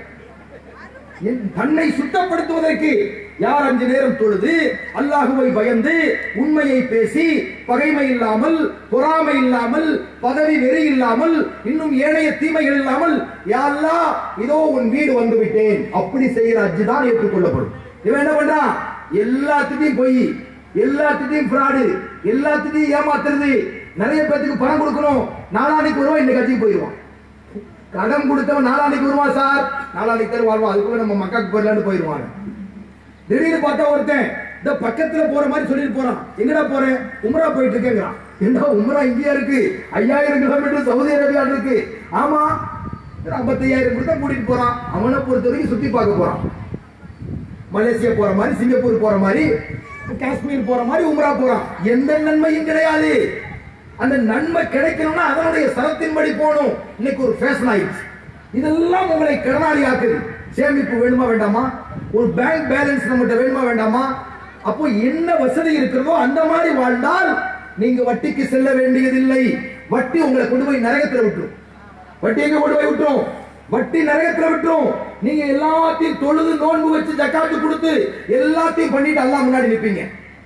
என் தன்னை சுத்தப்படுத்துவதற்கு யார் அஞ்சு நேரம் தொழுது அல்லாஹுவை பயந்து உண்மையை பேசி பகைமை இல்லாமல் பொறாமை இல்லாமல் பதவி வெறி இல்லாமல் இன்னும் ஏனைய தீமைகள் இல்லாமல் யா அல்லாஹ் இதோ உன் வீடு வந்து விட்டேன் அப்படி செய்கிற அஜி தான் ஏற்றுக்கொள்ளப்படும் இவன் என்ன பண்றான் எல்லாத்துட்டையும் பொய் எல்லாத்துட்டையும் ஃப்ராடு எல்லாத்துட்டையும் ஏமாத்துறது நிறைய பேத்துக்கு பணம் கொடுக்கணும் நாளானைக்கு வருவான் இந்த கட்சிக்கு போயிடுவான் கடன் கொடுத்தவன் நாளானைக்கு வருவான் சார் நாளானைக்கு தரு வாழ்வான் அதுக்குள்ள நம்ம மக்காக்கு போயிடலான்னு போயிடுவாங்க திடீர்னு பார்த்தா ஒருத்தன் இந்த பக்கத்துல போற மாதிரி சொல்லிட்டு போறான் எங்கடா போறேன் உம்ரா போயிட்டு இருக்கேங்கிறான் என்ன உம்ரா இங்கேயா இருக்கு ஐயாயிரம் கிலோமீட்டர் சவுதி அரேபியா இருக்கு ஆமா ஐம்பத்தையாயிரம் கொடுத்தா கூட்டிட்டு போறான் அவனை பொறுத்த வரைக்கும் சுத்தி பார்க்க போறான் மலேசியா போற மாதிரி சிங்கப்பூர் போற மாதிரி காஷ்மீர் போற மாதிரி உம்ரா போறான் எந்த நன்மையும் கிடையாது அந்த நன்மை கிடைக்கணும்னா அதனுடைய சரத்தின்படி போகணும் இன்னைக்கு ஒரு ஃபேஷன் ஆயிடுச்சு இதெல்லாம் உங்களை கடனாளி ஆக்குது சேமிப்பு வேணுமா வேண்டாமா ஒரு பேங்க் பேலன்ஸ் நம்மகிட்ட வேணுமா வேண்டாமா அப்போ என்ன வசதி இருக்கிறதோ அந்த மாதிரி வாழ்ந்தால் நீங்க வட்டிக்கு செல்ல வேண்டியதில்லை வட்டி உங்களை கொண்டு போய் நரகத்துல விட்டுரும் வட்டி எங்க கொண்டு போய் விட்டுரும் வட்டி நரகத்துல விட்டுரும் நீங்க எல்லாத்தையும் தொழுது நோன்பு வச்சு ஜக்காத்து கொடுத்து எல்லாத்தையும் பண்ணிட்டு அல்லாஹ் முன்னாடி நிப்பீங்க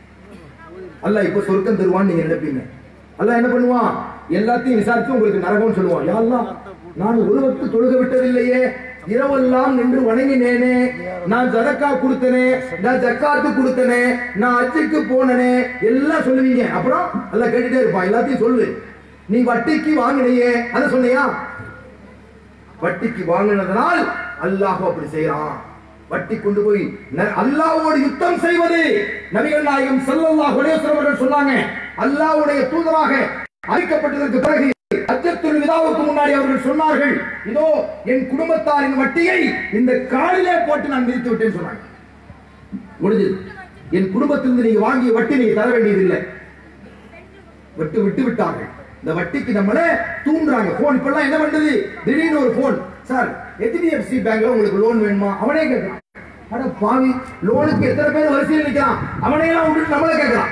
அல்லாஹ் இப்ப சொர்க்கம் தருவான்னு நீங்க நினைப்பீங்க அல்லாஹ் என்ன பண்ணுவான் எல்லாத்தையும் விசாரிச்சு உங்களுக்கு நரகம்னு சொல்லுவான் யா அல்லாஹ் நான் ஒரு வக்து தொழுக விட்டதில்லையே இரவெல்லாம் நின்று வணங்கினேனே நான் ஜதக்கா கொடுத்தனே நான் ஜக்காத்து கொடுத்தனே நான் அஜிக்கு போனனே எல்லாம் சொல்லுவீங்க அப்புறம் எல்லாம் கேட்டுட்டே இருப்பான் எல்லாத்தையும் சொல்லு நீ வட்டிக்கு வாங்கினையே அதை சொன்னியா வட்டிக்கு வாங்கினதனால் அல்லாஹ் அப்படி செய்யறான் வட்டி கொண்டு போய் ந- அல்லாஹ்வோடு யுத்தம் செய்வது நபிகள் நாயகம் ஸல்லல்லாஹு அலைஹி வஸல்லம் அவர்கள் சொன்னாங்க அல்லாஹ்வுடைய தூதராக அறிக்கப்பட்டதற்கு பிறகு அஜத்துல் விதாவுக்கு முன்னாடி அவர்கள் சொன்னார்கள் இதோ என் குடும்பத்தாரின் வட்டியை இந்த காலிலே போட்டு நான் மிதித்து விட்டேன்னு சொன்னாங்க முடிஞ்சது என் குடும்பத்திலிருந்து நீங்க வாங்கிய வட்டி நீங்க தர வேண்டியதில்லை விட்டு விட்டு விட்டார்கள் இந்த வட்டிக்கு நம்மள தூண்டுறாங்க போன் இப்பெல்லாம் என்ன பண்றது திடீர்னு ஒரு போன் சார் HDFC பேங்க்ல உங்களுக்கு லோன் வேணுமா அவனே கேட்கறான் அட பாவி லோனுக்கு எத்தனை பேர் வரிசையில் நிக்கிறான் அவனே எல்லாம் விட்டுட்டு நம்மள கேட்கறான்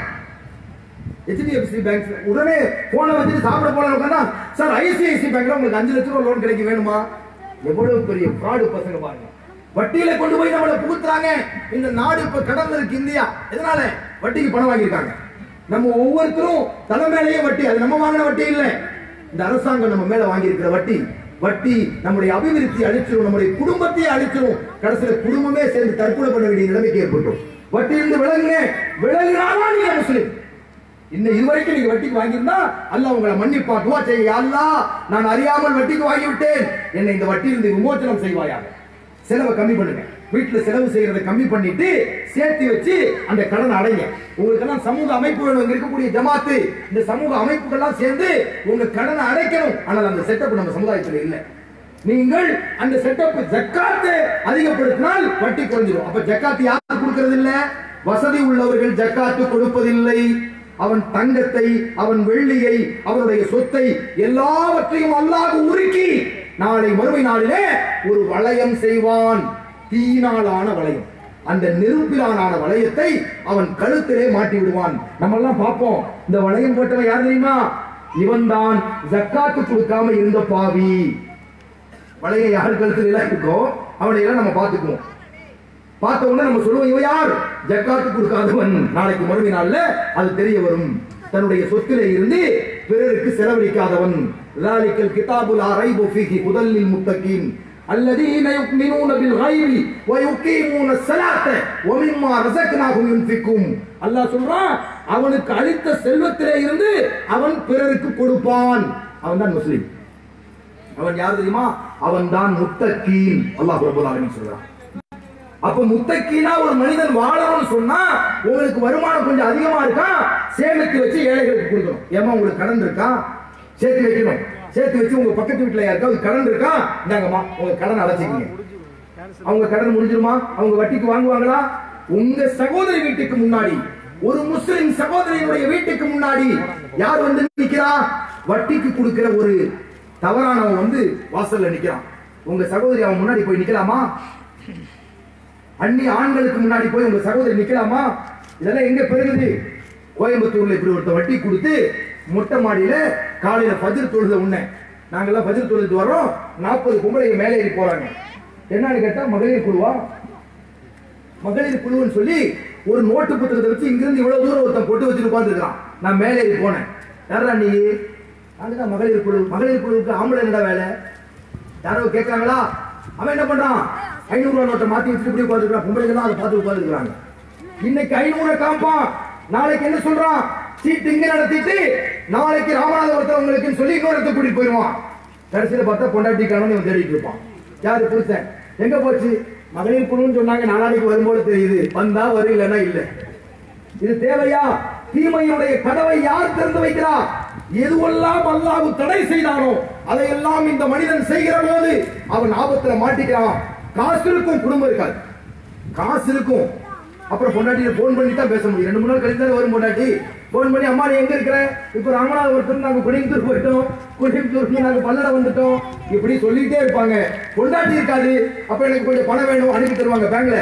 HDFC பேங்க் உடனே போனை வச்சுட்டு சாப்பிட போன உட்காந்தா சார் ஐசிஐசி பேங்க்ல உங்களுக்கு அஞ்சு லட்சம் ரூபாய் லோன் கிடைக்க வேணுமா எவ்வளவு பெரிய ஃப்ராடு பசங்க பாருங்க வட்டியில கொண்டு போய் நம்மளை புகுத்துறாங்க இந்த நாடு இப்ப கடல்ல இருக்கு இந்தியா எதனால வட்டிக்கு பணம் வாங்கியிருக்காங்க நம்ம ஒவ்வொருத்தரும் தலை மேலேயே வட்டி அது நம்ம வாங்கின வட்டி இல்ல இந்த அரசாங்கம் நம்ம மேல வாங்கியிருக்கிற வட்டி வட்டி நம்முடைய அபிவிருத்தி அழிச்சிரும் நம்முடைய குடும்பத்தையே அழிச்சிரும் கடைசியில குடும்பமே சேர்ந்து தற்கொலை பண்ண வேண்டிய நிலைமைக்கு ஏற்பட்டோம் வட்டி இருந்து விலகுங்க விலகுனாதான் நீங்க முஸ்லிம் இன்னும் இதுவரைக்கும் நீங்க வட்டிக்கு வாங்கியிருந்தா அல்லாஹ் உங்களை மன்னிப்பா துவா செய்ய யா அல்லாஹ் நான் அறியாமல் வட்டிக்கு வாங்கி விட்டேன் என்னை இந்த வட்டியிலிருந்து விமோச்சனம் செய்வாயாக செலவை கம்மி பண்ணுங்க வீட்டுல செலவு செய்யறதை கம்மி பண்ணிட்டு சேர்த்து வச்சு அந்த கடனை அடைங்க உங்களுக்கு எல்லாம் சமூக அமைப்பு வேணும் இங்க இருக்கக்கூடிய ஜமாத்து இந்த சமூக அமைப்புகள்லாம் சேர்ந்து உங்க கடனை அடைக்கணும் ஆனால் அந்த செட்டப் நம்ம சமுதாயத்துல இல்லை நீங்கள் அந்த செட்டப் ஜக்காத்தை அதிகப்படுத்தினால் வட்டி குறைஞ்சிடும் அப்ப ஜக்காத்து யாருக்கு கொடுக்கிறது இல்ல வசதி உள்ளவர்கள் ஜக்காத்து கொடுப்பதில்லை அவன் தங்கத்தை அவன் வெள்ளியை அவனுடைய சொத்தை எல்லாவற்றையும் அல்லாஹ் உருக்கி நாளை மறுமை நாளிலே ஒரு வளையம் செய்வான் தீயினாலான வளையம் அந்த நெருப்பிலான வளையத்தை அவன் கழுத்திலே மாட்டி விடுவான் நம்ம எல்லாம் பார்ப்போம் இந்த வளையம் போட்டவன் யார் தெரியுமா இவன் தான் ஜக்காத்து கொடுக்காம இருந்த பாவி வளைய யார் கழுத்துல எல்லாம் இருக்கோ அவனை எல்லாம் நம்ம பார்த்துக்குவோம் பார்த்த உடனே நம்ம சொல்லுவோம் இவன் யார் ஜக்காத்து கொடுக்காதவன் நாளைக்கு மறுமை நாள்ல அது தெரிய வரும் தன்னுடைய சொத்திலே இருந்து பிறருக்கு செலவழிக்காதவன் ذلك الكتاب لا ريب فيه هدى للمتقين الذين يؤمنون بالغيب ويقيمون الصلاة ومما رزقناهم ينفقون அல்லாஹ் சொல்றான் அவனுக்கு அளித்த செல்வத்திலே இருந்து அவன் பிறருக்கு கொடுப்பான் அவன் தான் முஸ்லிம் அவன் யார் தெரியுமா அவன் தான் முத்தக்கீன் அல்லாஹ் ரப்பல் ஆலமீன் சொல்றான் அப்ப முத்தக்கீனா ஒரு மனிதன் வாழணும்னு சொன்னா உங்களுக்கு வருமானம் கொஞ்சம் அதிகமா இருக்கா சேமித்து வச்சு ஏழைகளுக்கு கொடுக்கணும் ஏமா உங்களுக்கு கடன் இருக்கா சேர்த்து வைக்கணும் சேர்த்து வச்சு உங்க பக்கத்து வீட்டுல யாருக்காவது கடன் இருக்கா இந்தாங்கம்மா உங்க கடன் அடைச்சிக்கீங்க அவங்க கடன் முடிஞ்சிருமா அவங்க வட்டிக்கு வாங்குவாங்களா உங்க சகோதரி வீட்டுக்கு முன்னாடி ஒரு முஸ்லிம் சகோதரியினுடைய வீட்டுக்கு முன்னாடி யார் வந்து நிக்கிறா வட்டிக்கு கொடுக்கிற ஒரு தவறானவன் வந்து வாசல்ல நிக்கிறான் உங்க சகோதரி அவன் முன்னாடி போய் நிக்கலாமா அந்நிய ஆண்களுக்கு முன்னாடி போய் உங்க சகோதரி நிக்கலாமா இதெல்லாம் எங்க பெருகுது கோயம்புத்தூர்ல இப்படி ஒருத்த வட்டி கொடுத்து மொட்டை மாடியில காலையில பஜர் தொழுத உடனே நாங்கெல்லாம் பதில் தொழிலுக்கு வர்றோம் நாற்பது பொம்பளைங்க மேலே ஏறி போறாங்க என்னன்னு கேட்டா மகளிர் குழுவா மகளிர் குழுன்னு சொல்லி ஒரு நோட்டு புத்தகத்தை வச்சு இங்கிருந்து இவ்வளவு தூரம் ஒருத்தன் பொட்டு வச்சுட்டு உட்காந்துருக்கான் நான் மேலே ஏறி போனேன் யாரா நீ அதுதான் மகளிர் குழு மகளிர் குழுவுக்கு ஆம்பளை என்னடா வேலை யாரோ கேட்கறாங்களா அவன் என்ன பண்றான் ஐநூறு ரூபா நோட்டை மாத்தி வச்சுட்டு இப்படி உட்காந்துருக்கான் பொம்பளைங்க தான் அதை பார்த்து உட்காந்துருக்காங்க இன்னைக்கு ஐநூறு காம்பான் நாளைக்கு என்ன சொல்றான் சீட்டு இங்க நடத்திட்டு நாளைக்கு ராமநாதபுரத்தை உங்களுக்கு சொல்லி இன்னொரு இடத்துக்கு கூட்டிட்டு போயிருவான் கடைசியில பார்த்தா பொண்டாட்டி காணும்னு இவன் தேடிட்டு இருப்பான் யாரு புருஷன் எங்க போச்சு மகளிர் குழுன்னு சொன்னாங்க நாளாடிக்கு வரும்போது தெரியுது வந்தா வரும் இல்லைன்னா இல்ல இது தேவையா தீமையுடைய கதவை யார் திறந்து வைக்கிறார் எதுவெல்லாம் அல்லாஹ் தடை செய்தானோ அதையெல்லாம் இந்த மனிதன் செய்கிற போது அவன் ஆபத்துல மாட்டிக்கிறான் காசு இருக்கும் குடும்பம் இருக்காது காசு இருக்கும் அப்புறம் பொண்டாட்டியை போன் பண்ணி தான் பேச முடியும் ரெண்டு மூணு நாள் கழிச்சு தானே வரும் பொண்டாட்டி போன் பண்ணி அம்மா நீ எங்க இருக்கிற இப்ப ராமநாதபுரத்துல நாங்க குடியம்புத்தூர் போயிட்டோம் குடியம்புத்தூருக்கு நாங்க பல்லட வந்துட்டோம் இப்படி சொல்லிட்டே இருப்பாங்க பொண்டாட்டி இருக்காது அப்ப எனக்கு கொஞ்சம் பணம் வேணும் அனுப்பி தருவாங்க பேங்க்ல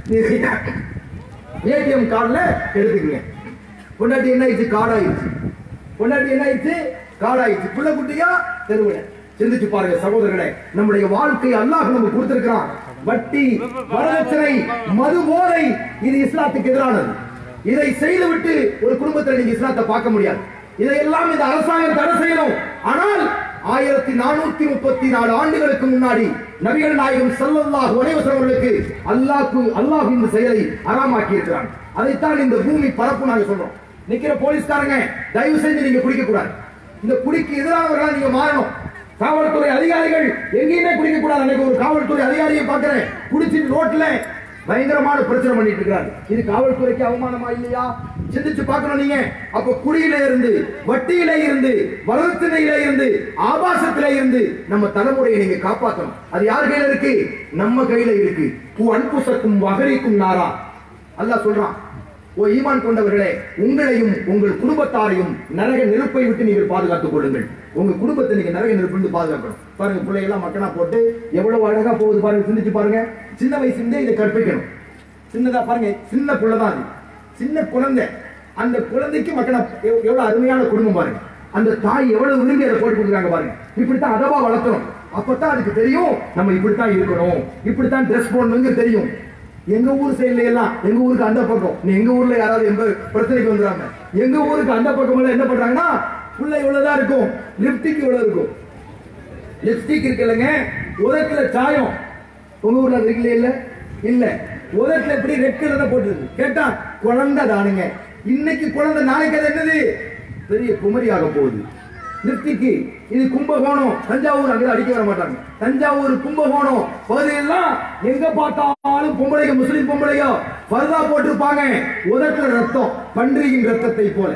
ஏடிஎம் கார்டுல எடுத்துக்கங்க பொண்டாட்டி என்ன ஆயிடுச்சு கார்டு ஆயிடுச்சு பொண்டாட்டி என்ன ஆயிடுச்சு கார்டு ஆயிடுச்சு புள்ள குட்டியா தெருவுல சிந்திச்சு பாருங்க சகோதரர்களே நம்முடைய வாழ்க்கை அல்லாஹ் நமக்கு கொடுத்திருக்கிறான் வட்டி வரதட்சணை மது போதை இது இஸ்லாத்துக்கு எதிரானது இதை செய்துவிட்டு ஒரு குடும்பத்தில் நீங்க இஸ்லாத்தை பார்க்க முடியாது இதையெல்லாம் இந்த அரசாங்கம் தடை செய்யணும் ஆனால் ஆயிரத்தி நானூத்தி முப்பத்தி நாலு ஆண்டுகளுக்கு முன்னாடி நபிகள் நாயகம் ஸல்லல்லாஹு அலைஹி வஸல்லம் அவர்களுக்கு அல்லாஹ்க்கு அல்லாஹ் இந்த செயலை அறாமாக்கி இருக்கிறான் அதைத்தான் இந்த பூமி பரப்பு நாங்க சொல்றோம் நிக்கிற போலீஸ்காரங்க தயவு செஞ்சு நீங்க குடிக்க கூடாது இந்த குடிக்கு எதிரானவர்களா நீங்க மாறணும் காவல்துறை அதிகாரிகள் எங்கேயுமே குடிக்க கூடாது அன்னைக்கு ஒரு காவல்துறை அதிகாரியை பார்க்கிறேன் குடிச்சிட்டு ரோட்ல பயங்கரமான பிரச்சனை பண்ணிட்டு இருக்காரு இது காவல்துறைக்கு அவமானமா இல்லையா சிந்திச்சு பார்க்கணும் நீங்க அப்ப குடியில இருந்து வட்டியில இருந்து வரத்தினையில இருந்து ஆபாசத்தில இருந்து நம்ம தலைமுறையை நீங்க காப்பாற்றணும் அது யார் கையில இருக்கு நம்ம கையில இருக்கு பூ அன்புசக்கும் வகரிக்கும் நாரா அல்லாஹ் சொல்றான் ஓ ஈமான் கொண்டவர்களே உங்களையும் உங்கள் குடும்பத்தாரையும் நரக நெருப்பை விட்டு நீங்கள் பாதுகாத்துக் கொள்ளுங்கள் உங்க குடும்பத்தை நீங்க நரக நெருப்பிலிருந்து பாதுகாக்கணும் பாருங்க பிள்ளைகள்லாம் மக்கனா போட்டு எவ்வளவு அழகா போகுது பாருங்க சிந்திச்சு பாருங்க சின்ன வயசுலேருந்தே இதை கற்பிக்கணும் சின்னதா பாருங்க சின்ன புள்ள தான் அது சின்ன குழந்தை அந்த குழந்தைக்கு மக்கனா எவ்- எவ்வளவு அருமையான குடும்பம் பாருங்க அந்த தாய் எவ்வளவு விரும்பி அதை போட்டு கொடுக்குறாங்க பாருங்க இப்படித்தான் அதவா வளர்த்தணும் அப்பதான் அதுக்கு தெரியும் நம்ம இப்படித்தான் இருக்கணும் இப்படித்தான் ட்ரெஸ் போடணுங்க தெரியும் எங்க ஊர் சைடுல எல்லாம் எங்க ஊருக்கு அந்த பக்கம் நீ எங்க ஊர்ல யாராவது எந்த பிரச்சனைக்கு வந்துடுறாங்க எங்க ஊருக்கு அந்த பக்கம் எல்லாம் என்ன பண்றாங்கன்னா புள்ள இவ்வளவுதான் இருக்கும் லிப்டிக் இவ்வளவு இருக்கும் லிப்ஸ்டிக் இருக்குல்லங்க உதட்டுல சாயம் உங்க ஊர்ல அது இருக்குல்ல இல்ல இல்ல உதட்டுல எப்படி ரெட் கலர்ல போட்டுருக்கு கேட்டா குழந்தை தானுங்க இன்னைக்கு குழந்தை நாளைக்கு அது என்னது பெரிய குமரி ஆக போகுது லிப்டிக்கு இது கும்பகோணம் தஞ்சாவூர் அங்கே அடிக்க வர மாட்டாங்க தஞ்சாவூர் கும்பகோணம் பகுதியெல்லாம் எங்க பார்த்தாலும் பொம்பளைங்க முஸ்லிம் பொம்பளையோ பர்தா போட்டிருப்பாங்க உதட்டுல ரத்தம் பன்றியின் ரத்தத்தை போல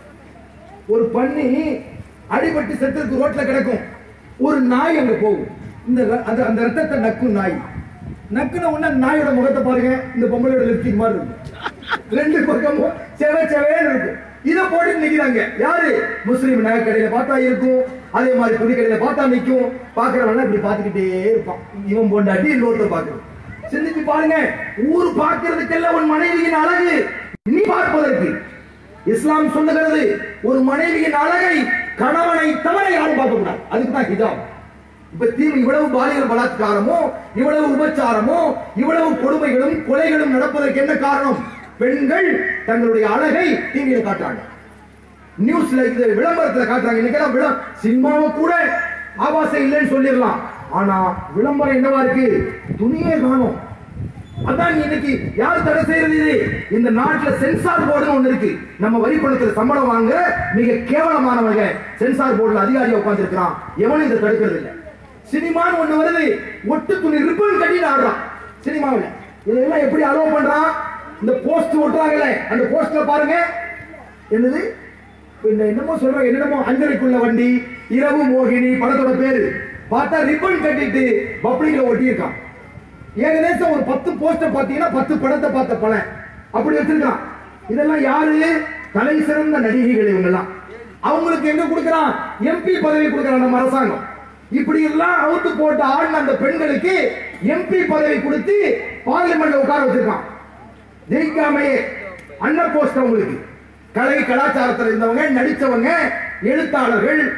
ஒரு பண்ணி அடிபட்டு செத்துருக்கு ரோட்ல கிடக்கும் ஒரு நாய் அங்க போகும் இந்த ர- அது அந்த ரத்தத்தை நக்கும் நாய் நக்குன உடனே நாயோட முகத்தை பாருங்க இந்த பொம்பளையோட லிப்டிக் மாதிரி இருக்கும் ரெண்டு பக்கமும் செவ செவேன்னு இருக்கும் இதை போட்டு நிக்கிறாங்க யாரு முஸ்லீம் நகை கடையில பார்த்தா இருக்கும் அதே மாதிரி துணி கடையில பார்த்தா நிக்கும் பாக்குறவன இப்படி பார்த்துக்கிட்டே இருப்பான் இவன் பொண்டாட்டி இன்னொருத்தர் பாக்குறது சிந்திச்சு பாருங்க ஊர் பார்க்கிறதுக்கெல்லாம் உன் மனைவியின் அழகு நீ பார்ப்பதற்கு இஸ்லாம் சொல்லுகிறது ஒரு மனைவியின் அழகை கணவனை தவிர யாரும் பார்க்க கூடாது அதுக்கு தான் ஹிஜாப் இப்ப தீமை இவ்வளவு பாலியல் பலாத்காரமோ இவ்வளவு உபச்சாரமோ இவ்வளவு கொடுமைகளும் கொலைகளும் நடப்பதற்கு என்ன காரணம் பெண்கள் தங்களுடைய அழகை டிவியில காட்டுறாங்க நியூஸ்ல இது விளம்பரத்துல காட்டுறாங்க இன்னைக்கெல்லாம் விளம் சினிமாவை கூட ஆபாசம் இல்லைன்னு சொல்லிடலாம் ஆனா விளம்பரம் என்னவா இருக்கு துணியே காணும் அதான் இன்னைக்கு யார் தடை செய்யறது இது இந்த நாட்டுல சென்சார் போர்டுன்னு ஒண்ணு இருக்கு நம்ம வரி பணத்துல சம்பளம் வாங்க மிக கேவலமானவங்க சென்சார் போர்டுல அதிகாரியா உட்கார்ந்து இருக்கிறான் எவனும் இதை தடுக்கிறது இல்ல சினிமான்னு ஒண்ணு வருது ஒட்டு துணி ரிப்பன் கட்டிட்டு ஆடுறான் சினிமாவில் இதெல்லாம் எப்படி அலோவ் பண்றான் இந்த போஸ்ட் ஒட்டுறாங்கல்ல அந்த போஸ்ட்ல பாருங்க என்னது இந்த என்னமோ சொல்றாங்க என்னமோ அஞ்சரைக்குள்ள வண்டி இரவு மோகினி படத்தோட பேரு பார்த்தா ரிப்பன் கட்டிட்டு பப்ளிக்ல ஒட்டியிருக்கான் ஏகദേശம் ஒரு பத்து போஸ்டர் பாத்தீங்கன்னா பத்து படத்தை பார்த்த படம் அப்படி வச்சிருக்கான் இதெல்லாம் யாரு தலை சிறந்த நடிகைகள் இவங்கெல்லாம் அவங்களுக்கு எங்க கொடுக்கறான் எம்பி பதவி கொடுக்கறான் நம்ம அரசாங்கம் இப்படி எல்லாம் அவுத்து போட்ட ஆடின அந்த பெண்களுக்கு எம்பி பதவி கொடுத்து பார்லிமெண்ட்ல உட்கார வச்சிருக்கான் ஜெயிக்காமையே அண்ணன் போஸ்ட் அவங்களுக்கு கலை கலாச்சாரத்தில் இருந்தவங்க நடித்தவங்க எழுத்தாளர்கள்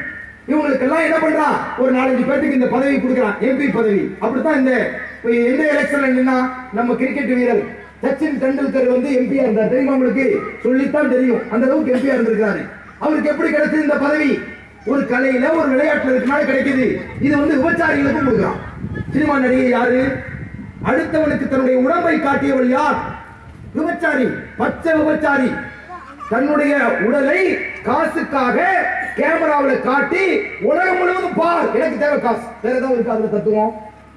இவங்களுக்கெல்லாம் என்ன பண்றான் ஒரு நாலஞ்சு பேருக்கு இந்த பதவி கொடுக்குறான் எம்பி பதவி அப்படித்தான் இந்த இப்ப எந்த எலெக்ஷன்ல நின்னா நம்ம கிரிக்கெட் வீரர் சச்சின் டெண்டுல்கர் வந்து எம்பியா இருந்தார் தெரியுமா உங்களுக்கு சொல்லித்தான் தெரியும் அந்த அளவுக்கு எம்பியா இருந்திருக்காரு அவருக்கு எப்படி கிடைச்சது இந்த பதவி ஒரு கலையில ஒரு விளையாட்டுல இருக்கனால கிடைக்குது இது வந்து விபச்சாரிகளுக்கும் கொடுக்குறான் சினிமா நடிகை யாரு அடுத்தவனுக்கு தன்னுடைய உடம்பை காட்டியவள் யார் விபச்சாரி பச்சை விபச்சாரி தன்னுடைய உடலை காசுக்காக கேமராவுல காட்டி உலகம் முழுவதும் பார் எனக்கு தேவை காசு வேற ஏதாவது இருக்கா அதுல தத்துவம்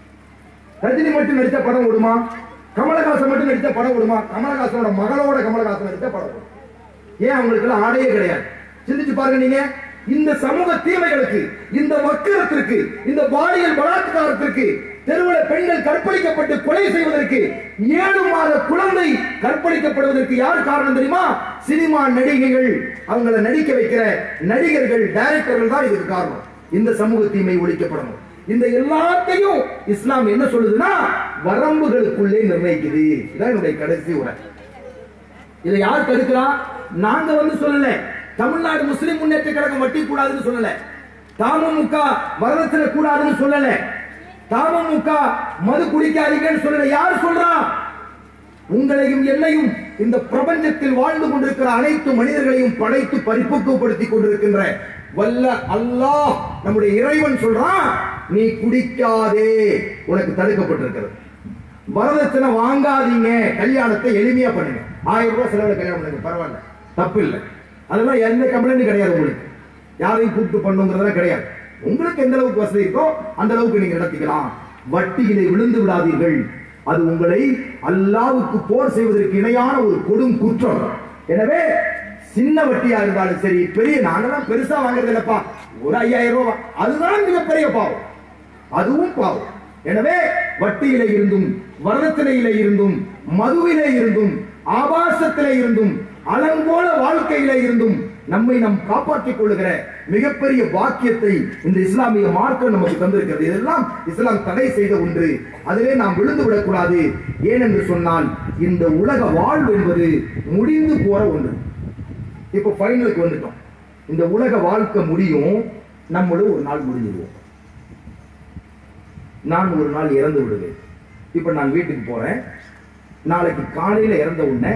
ரஜினி மட்டும் நடித்த படம் விடுமா கமலஹாசன் மட்டும் நடித்த படம் விடுமா கமலஹாசனோட மகளோட கமலஹாசன் நடித்த படம் விடும் ஏன் அவங்களுக்கு எல்லாம் ஆடையே கிடையாது சிந்திச்சு பாருங்க நீங்க இந்த சமூக தீமைகளுக்கு இந்த வக்கிரத்திற்கு இந்த பாலியல் பலாத்காரத்திற்கு தெருவில் பெண்கள் கற்பழிக்கப்பட்டு கொலை செய்வதற்கு ஏழு மாத குழந்தை கற்பழிக்கப்படுவதற்கு யார் காரணம் தெரியுமா சினிமா நடிகைகள் அவங்கள நடிக்க வைக்கிற நடிகர்கள் டைரக்டர்கள் தான் இதுக்கு காரணம் இந்த சமூக தீமை ஒழிக்கப்படணும் இந்த எல்லாத்தையும் இஸ்லாம் என்ன சொல்லுதுன்னா வரம்புகளுக்குள்ளே நிர்ணயிக்குது இதான் என்னுடைய கடைசி உரை இதை யார் தடுக்கிறா நாங்க வந்து சொல்லல தமிழ்நாடு முஸ்லிம் முன்னேற்ற கழகம் வட்டி கூடாதுன்னு சொல்லல தமுமுக வரதட்சணை கூடாதுன்னு சொல்லல தமுமுக மது குடிக்காதீங்கன்னு சொல்லல யார் சொல்றா உங்களையும் என்னையும் இந்த பிரபஞ்சத்தில் வாழ்ந்து கொண்டிருக்கிற அனைத்து மனிதர்களையும் படைத்து பரிபக்குவப்படுத்தி கொண்டிருக்கின்ற வல்ல அல்லாஹ் நம்முடைய இறைவன் சொல்றான் நீ குடிக்காதே உனக்கு தடுக்கப்பட்டிருக்கிறது வரதட்சணை வாங்காதீங்க கல்யாணத்தை எளிமையா பண்ணுங்க ஆயிரம் ரூபாய் செலவுல கல்யாணம் பண்ணுங்க பரவாயில்ல தப்பு இல்லை அதெல்லாம் எந்த கம்ப்ளைண்ட் கிடையாது உங்களுக்கு யாரையும் கூப்பிட்டு பண்ணுங்கிறதெல்லாம் கிடையாது உங்களுக்கு எந்த அளவுக்கு வசதி இருக்கோ அந்த அளவுக்கு நீங்க நடத்திக்கலாம் வட்டியிலே விழுந்து விடாதீர்கள் அது உங்களை அல்லாவுக்கு போர் செய்வதற்கு இணையான ஒரு கொடும் குற்றம் எனவே சின்ன வட்டியா இருந்தாலும் சரி பெரிய நாங்கெல்லாம் பெருசா வாங்குறது இல்லப்பா ஒரு ஐயாயிரம் ரூபாய் அதுதான் மிகப்பெரிய பாவம் அதுவும் பாவம் எனவே வட்டியில இருந்தும் வரதட்சணையில இருந்தும் மதுவிலே இருந்தும் ஆபாசத்திலே இருந்தும் அலங்கோல வாழ்க்கையில இருந்தும் நம்மை நாம் காப்பாற்றிக் கொள்ளுகிற மிகப்பெரிய பாக்கியத்தை இந்த இஸ்லாமிய மார்க்கம் நமக்கு தந்திருக்கிறது இதெல்லாம் இஸ்லாம் தடை செய்த ஒன்று அதிலே நாம் விழுந்து விடக்கூடாது ஏனென்று சொன்னால் இந்த உலக வாழ்வு என்பது முடிந்து போற ஒன்று இப்போ ஃபைனலுக்கு வந்துட்டோம் இந்த உலக வாழ்க்கை முடியும் நம்மளும் ஒரு நாள் முடிஞ்சிடுவோம் நான் ஒரு நாள் இறந்து விடுவேன் இப்ப நான் வீட்டுக்கு போறேன் நாளைக்கு காலையில இறந்த உடனே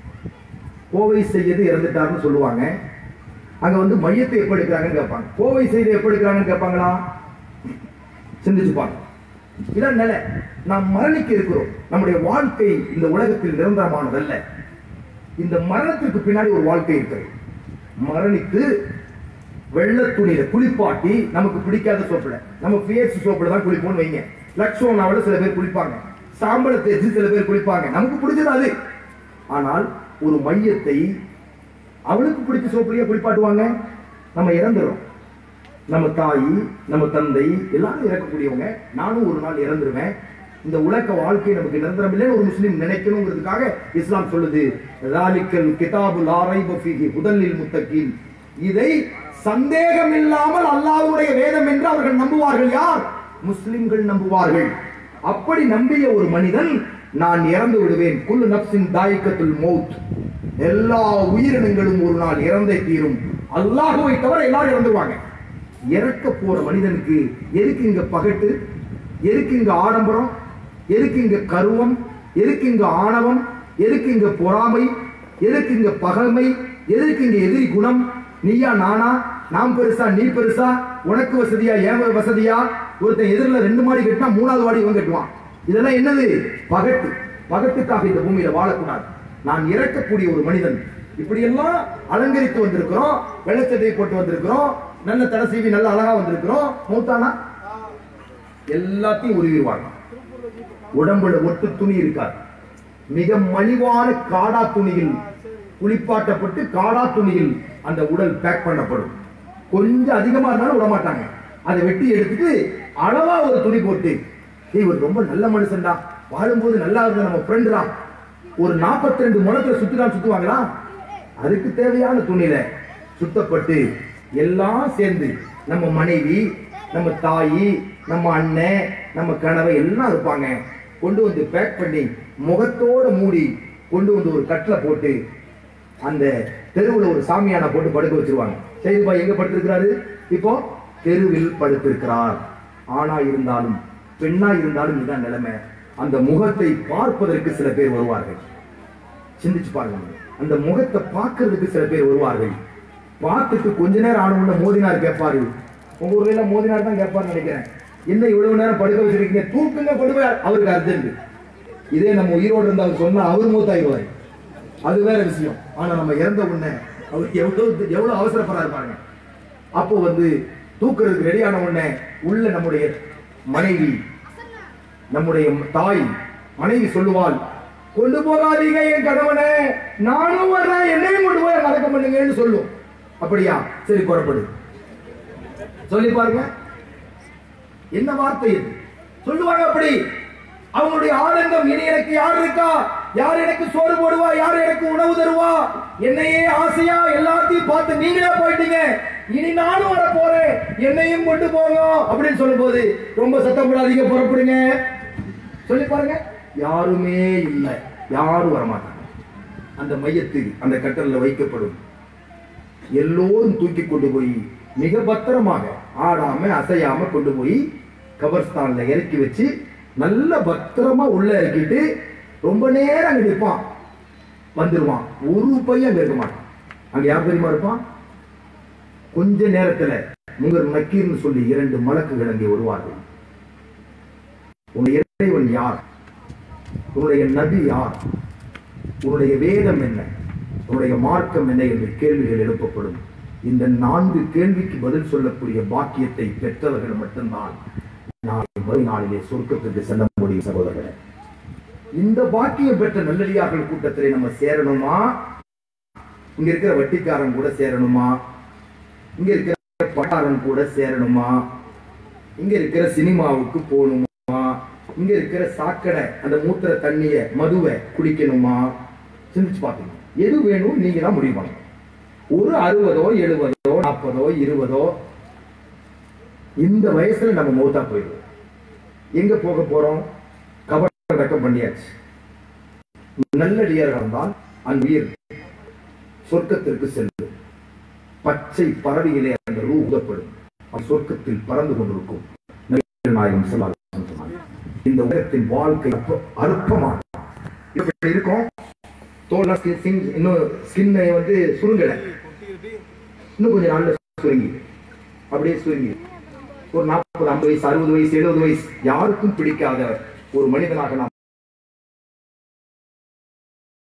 கோவை செய்யது இறந்துட்டாருன்னு சொல்லுவாங்க அங்க வந்து மையத்தை எப்ப எடுக்கிறாங்கன்னு கேட்பாங்க கோவை செய்து எப்ப எடுக்கிறாங்கன்னு கேட்பாங்களா சிந்திச்சு பாருங்க இதான் நிலை நாம் மரணிக்க இருக்கிறோம் நம்முடைய வாழ்க்கை இந்த உலகத்தில் நிரந்தரமானதல்ல இந்த மரணத்திற்கு பின்னாடி ஒரு வாழ்க்கை இருக்கிறது மரணித்து வெள்ளை துணியில குளிப்பாட்டி நமக்கு பிடிக்காத சோப்புல நம்ம பிஎஸ் சோப்புல தான் குளிப்போம்னு வைங்க லக்ஷோனாவில சில பேர் குளிப்பாங்க சாம்பலை தேய்ச்சி சில பேர் குளிப்பாங்க நமக்கு பிடிச்சது அது ஆனால் ஒரு மையத்தை அவளுக்கு பிடிச்ச சோப்புலயே குளிப்பாட்டுவாங்க நம்ம இறந்துடும் நம்ம தாய் நம்ம தந்தை எல்லாரும் இறக்கக்கூடியவங்க நானும் ஒரு நாள் இறந்துருவேன் இந்த உலக வாழ்க்கை நமக்கு நிரந்தரம் இல்லைன்னு ஒரு முஸ்லீம் நினைக்கணுங்கிறதுக்காக இஸ்லாம் சொல்லுது ராலிக்கல் கிதாபு லாரைப ஃபீஹி முதலில் முத்தகீன் இதை சந்தேகம் இல்லாமல் அல்லாஹ்வுடைய வேதம் என்று அவர்கள் நம்புவார்கள் யார் முஸ்லிம்கள் நம்புவார்கள் அப்படி நம்பிய ஒரு மனிதன் நான் இறந்து விடுவேன் குல்லு நப்சின் தாய்க்கத்துல் மௌத் எல்லா உயிரினங்களும் ஒரு நாள் இறந்தே தீரும் அல்லாஹுவை தவிர எல்லாரும் இறந்துருவாங்க இறக்க போற மனிதனுக்கு எதுக்கு இங்க பகட்டு எதுக்கு இங்க ஆடம்பரம் எதுக்கு இங்க கருவம் எதுக்கு இங்க ஆணவம் எதுக்கு இங்க பொறாமை எதுக்கு இங்க பகைமை எதுக்கு இங்க எதிரி குணம் நீயா நானா நாம் பெருசா நீ பெருசா உனக்கு வசதியா ஏன் வசதியா ஒருத்தன் எதிரில் ரெண்டு மாடி கட்டினா மூணாவது மாடி இவன் கட்டுவான் இதெல்லாம் என்னது பகட்டு பகட்டுக்காக இந்த பூமியில வாழக்கூடாது நான் இறக்கக்கூடிய ஒரு மனிதன் இப்படி எல்லாம் அலங்கரித்து வந்திருக்கிறோம் வெள்ளச்சட்டை போட்டு வந்திருக்கிறோம் நல்ல தலை சீவி நல்ல அழகா வந்திருக்கிறோம் மூத்தானா எல்லாத்தையும் உருவிடுவாங்க உடம்புல ஒட்டு துணி இருக்காது மிக மலிவான காடா துணியில் குளிப்பாட்டப்பட்டு காடா துணியில் அந்த உடல் பேக் பண்ணப்படும் கொஞ்சம் அதிகமா இருந்தாலும் விட மாட்டாங்க அதை வெட்டி எடுத்துட்டு அளவா ஒரு துணி போட்டு "ஏய், இவர் ரொம்ப நல்ல மனுஷன்டா வாழும்போது நல்லா இருந்த நம்ம ஃப்ரெண்டுடா ஒரு 42 ரெண்டு முளத்துல சுத்திதான் சுத்துவாங்களா அதுக்கு தேவையான துணியில சுத்தப்பட்டு எல்லாம் சேர்ந்து நம்ம மனைவி நம்ம தாயி நம்ம அண்ணன் நம்ம கணவை எல்லாம் இருப்பாங்க கொண்டு வந்து பேக் பண்ணி முகத்தோட மூடி கொண்டு வந்து ஒரு கட்டில போட்டு அந்த தெருவுல ஒரு சாமியானை போட்டு படுக்க வச்சிருவாங்க செய்துபா எங்க படுத்திருக்கிறாரு இப்போ தெருவில் படுத்திருக்கிறார் ஆணா இருந்தாலும் பெண்ணா இருந்தாலும் இதுதான் நிலைமை அந்த முகத்தை பார்ப்பதற்கு சில பேர் வருவார்கள் சிந்திச்சு பாருங்க அந்த முகத்தை பார்க்கிறதுக்கு சில பேர் வருவார்கள் பார்த்துட்டு கொஞ்ச நேரம் ஆன உடனே மோதினார் கேட்பாரு உங்க ஊர்ல எல்லாம் மோதினார் தான் கேட்பாருன்னு நினைக்கிறேன் என்ன இவ்வளவு நேரம் படுக்க வச்சிருக்கீங்க தூக்குங்க படுவார் அவருக்கு அர்ஜென்ட் இதே நம்ம உயிரோடு இருந்தா அவர் சொன்னா அவர் மூத்தாயிடுவார் அது வேற விஷயம் ஆனா நம்ம இறந்த உடனே அவர் எவ்வளவு எவ்வளவு அவசரப்படுறாரு பாருங்க அப்போ வந்து தூக்குறதுக்கு ரெடியான உடனே உள்ள நம்முடைய மனைவி நம்முடைய தாய் மனைவி சொல்லுவாள் கொண்டு போகாதீங்க என் கணவனை நானும் வர்றேன் என்னையும் கொண்டு போய் அடக்கம் பண்ணுங்கன்னு சொல்லும் அப்படியா சரி புறப்படு சொல்லி பாருங்க என்ன வார்த்தை இது சொல்லுவாங்க அப்படி அவங்களுடைய ஆனந்தம் இனி எனக்கு யார் இருக்கா யார் எனக்கு சோறு போடுவா யார் எனக்கு உணவு தருவா என்னையே ஆசையா எல்லாத்தையும் பார்த்து நீங்களே போயிட்டீங்க இனி நானும் வர போறேன் என்னையும் கொண்டு போங்க அப்படின்னு சொல்லும்போது ரொம்ப சத்தம் போடாதீங்க புறப்படுங்க சொல்லி பாருங்க யாருமே இல்லை யாரும் வரமாட்டாங்க அந்த மையத்தில் அந்த கட்டல்ல வைக்கப்படும் எல்லோரும் தூக்கி கொண்டு போய் மிக பத்திரமாக ஆடாம அசையாம கொண்டு போய் கபர்ஸ்தான்ல இறக்கி வச்சு நல்ல பத்திரமா உள்ள இறக்கிட்டு ரொம்ப நேரம் அங்க நிற்பான் வந்துருவான் ஒரு பையன் அங்க இருக்க மாட்டான் அங்க யார் தெரியுமா இருப்பான் கொஞ்ச நேரத்துல முங்கர் நக்கீர்னு சொல்லி இரண்டு மலக்குகள் அங்கே வருவார்கள் உன்னுடைய இறைவன் யார் உன்னுடைய நபி யார் உன்னுடைய வேதம் என்ன உன்னுடைய மார்க்கம் என்ன என்று கேள்விகள் எழுப்பப்படும் இந்த நான்கு கேள்விக்கு பதில் சொல்லக்கூடிய பாக்கியத்தை பெற்றவர்கள் மட்டும்தான் நாளை மறு நாளிலே சொர்க்கத்துக்கு செல்ல முடியும் சகோதரர்களே இந்த பாக்கியம் பெற்ற நல்லடியார்கள் கூட்டத்திலே நம்ம சேரணுமா இங்க இருக்கிற வட்டிக்காரன் கூட சேரணுமா இங்க இருக்கிற பட்டாரன் கூட சேரணுமா இங்க இருக்கிற சினிமாவுக்கு போகணுமா இங்க இருக்கிற சாக்கடை அந்த மூத்திர தண்ணிய மதுவை குடிக்கணுமா சிந்திச்சு பாத்தீங்க எது வேணும் நீங்க தான் முடிவு பண்ணணும் ஒரு அறுபதோ எழுபதோ நாற்பதோ இருபதோ இந்த வயசுல நம்ம மௌத்தா போயிடுவோம் எங்க போக போறோம் கபர் அடக்கம் பண்ணியாச்சு நல்லடியார் இருந்தால் அந்த உயிர் சொர்க்கத்திற்கு செல்லும் பச்சை பறவையிலே அந்த ரூ ஊதப்படும் அது சொர்க்கத்தில் பறந்து கொண்டிருக்கும் நபிகள் நாயகம் ஸல்லல்லாஹு அலைஹி வஸல்லம் சொன்னாங்க. இந்த உலகத்தின் வாழ்க்கை அற்ப- அற்பமான இப்படி இருக்கும் தோல்லாம் skin- skin- இன்னும் ஸ்கின்னை வந்து சுருங்கலை இன்னும் கொஞ்சம் நாள்ல சுருங்கி அப்படியே சுருங்கி ஒரு நாற்பது ஐம்பது வயசு அறுபது வயசு எழுபது வயசு யாருக்கும் பிடிக்காத ஒரு மனிதனாக நாம்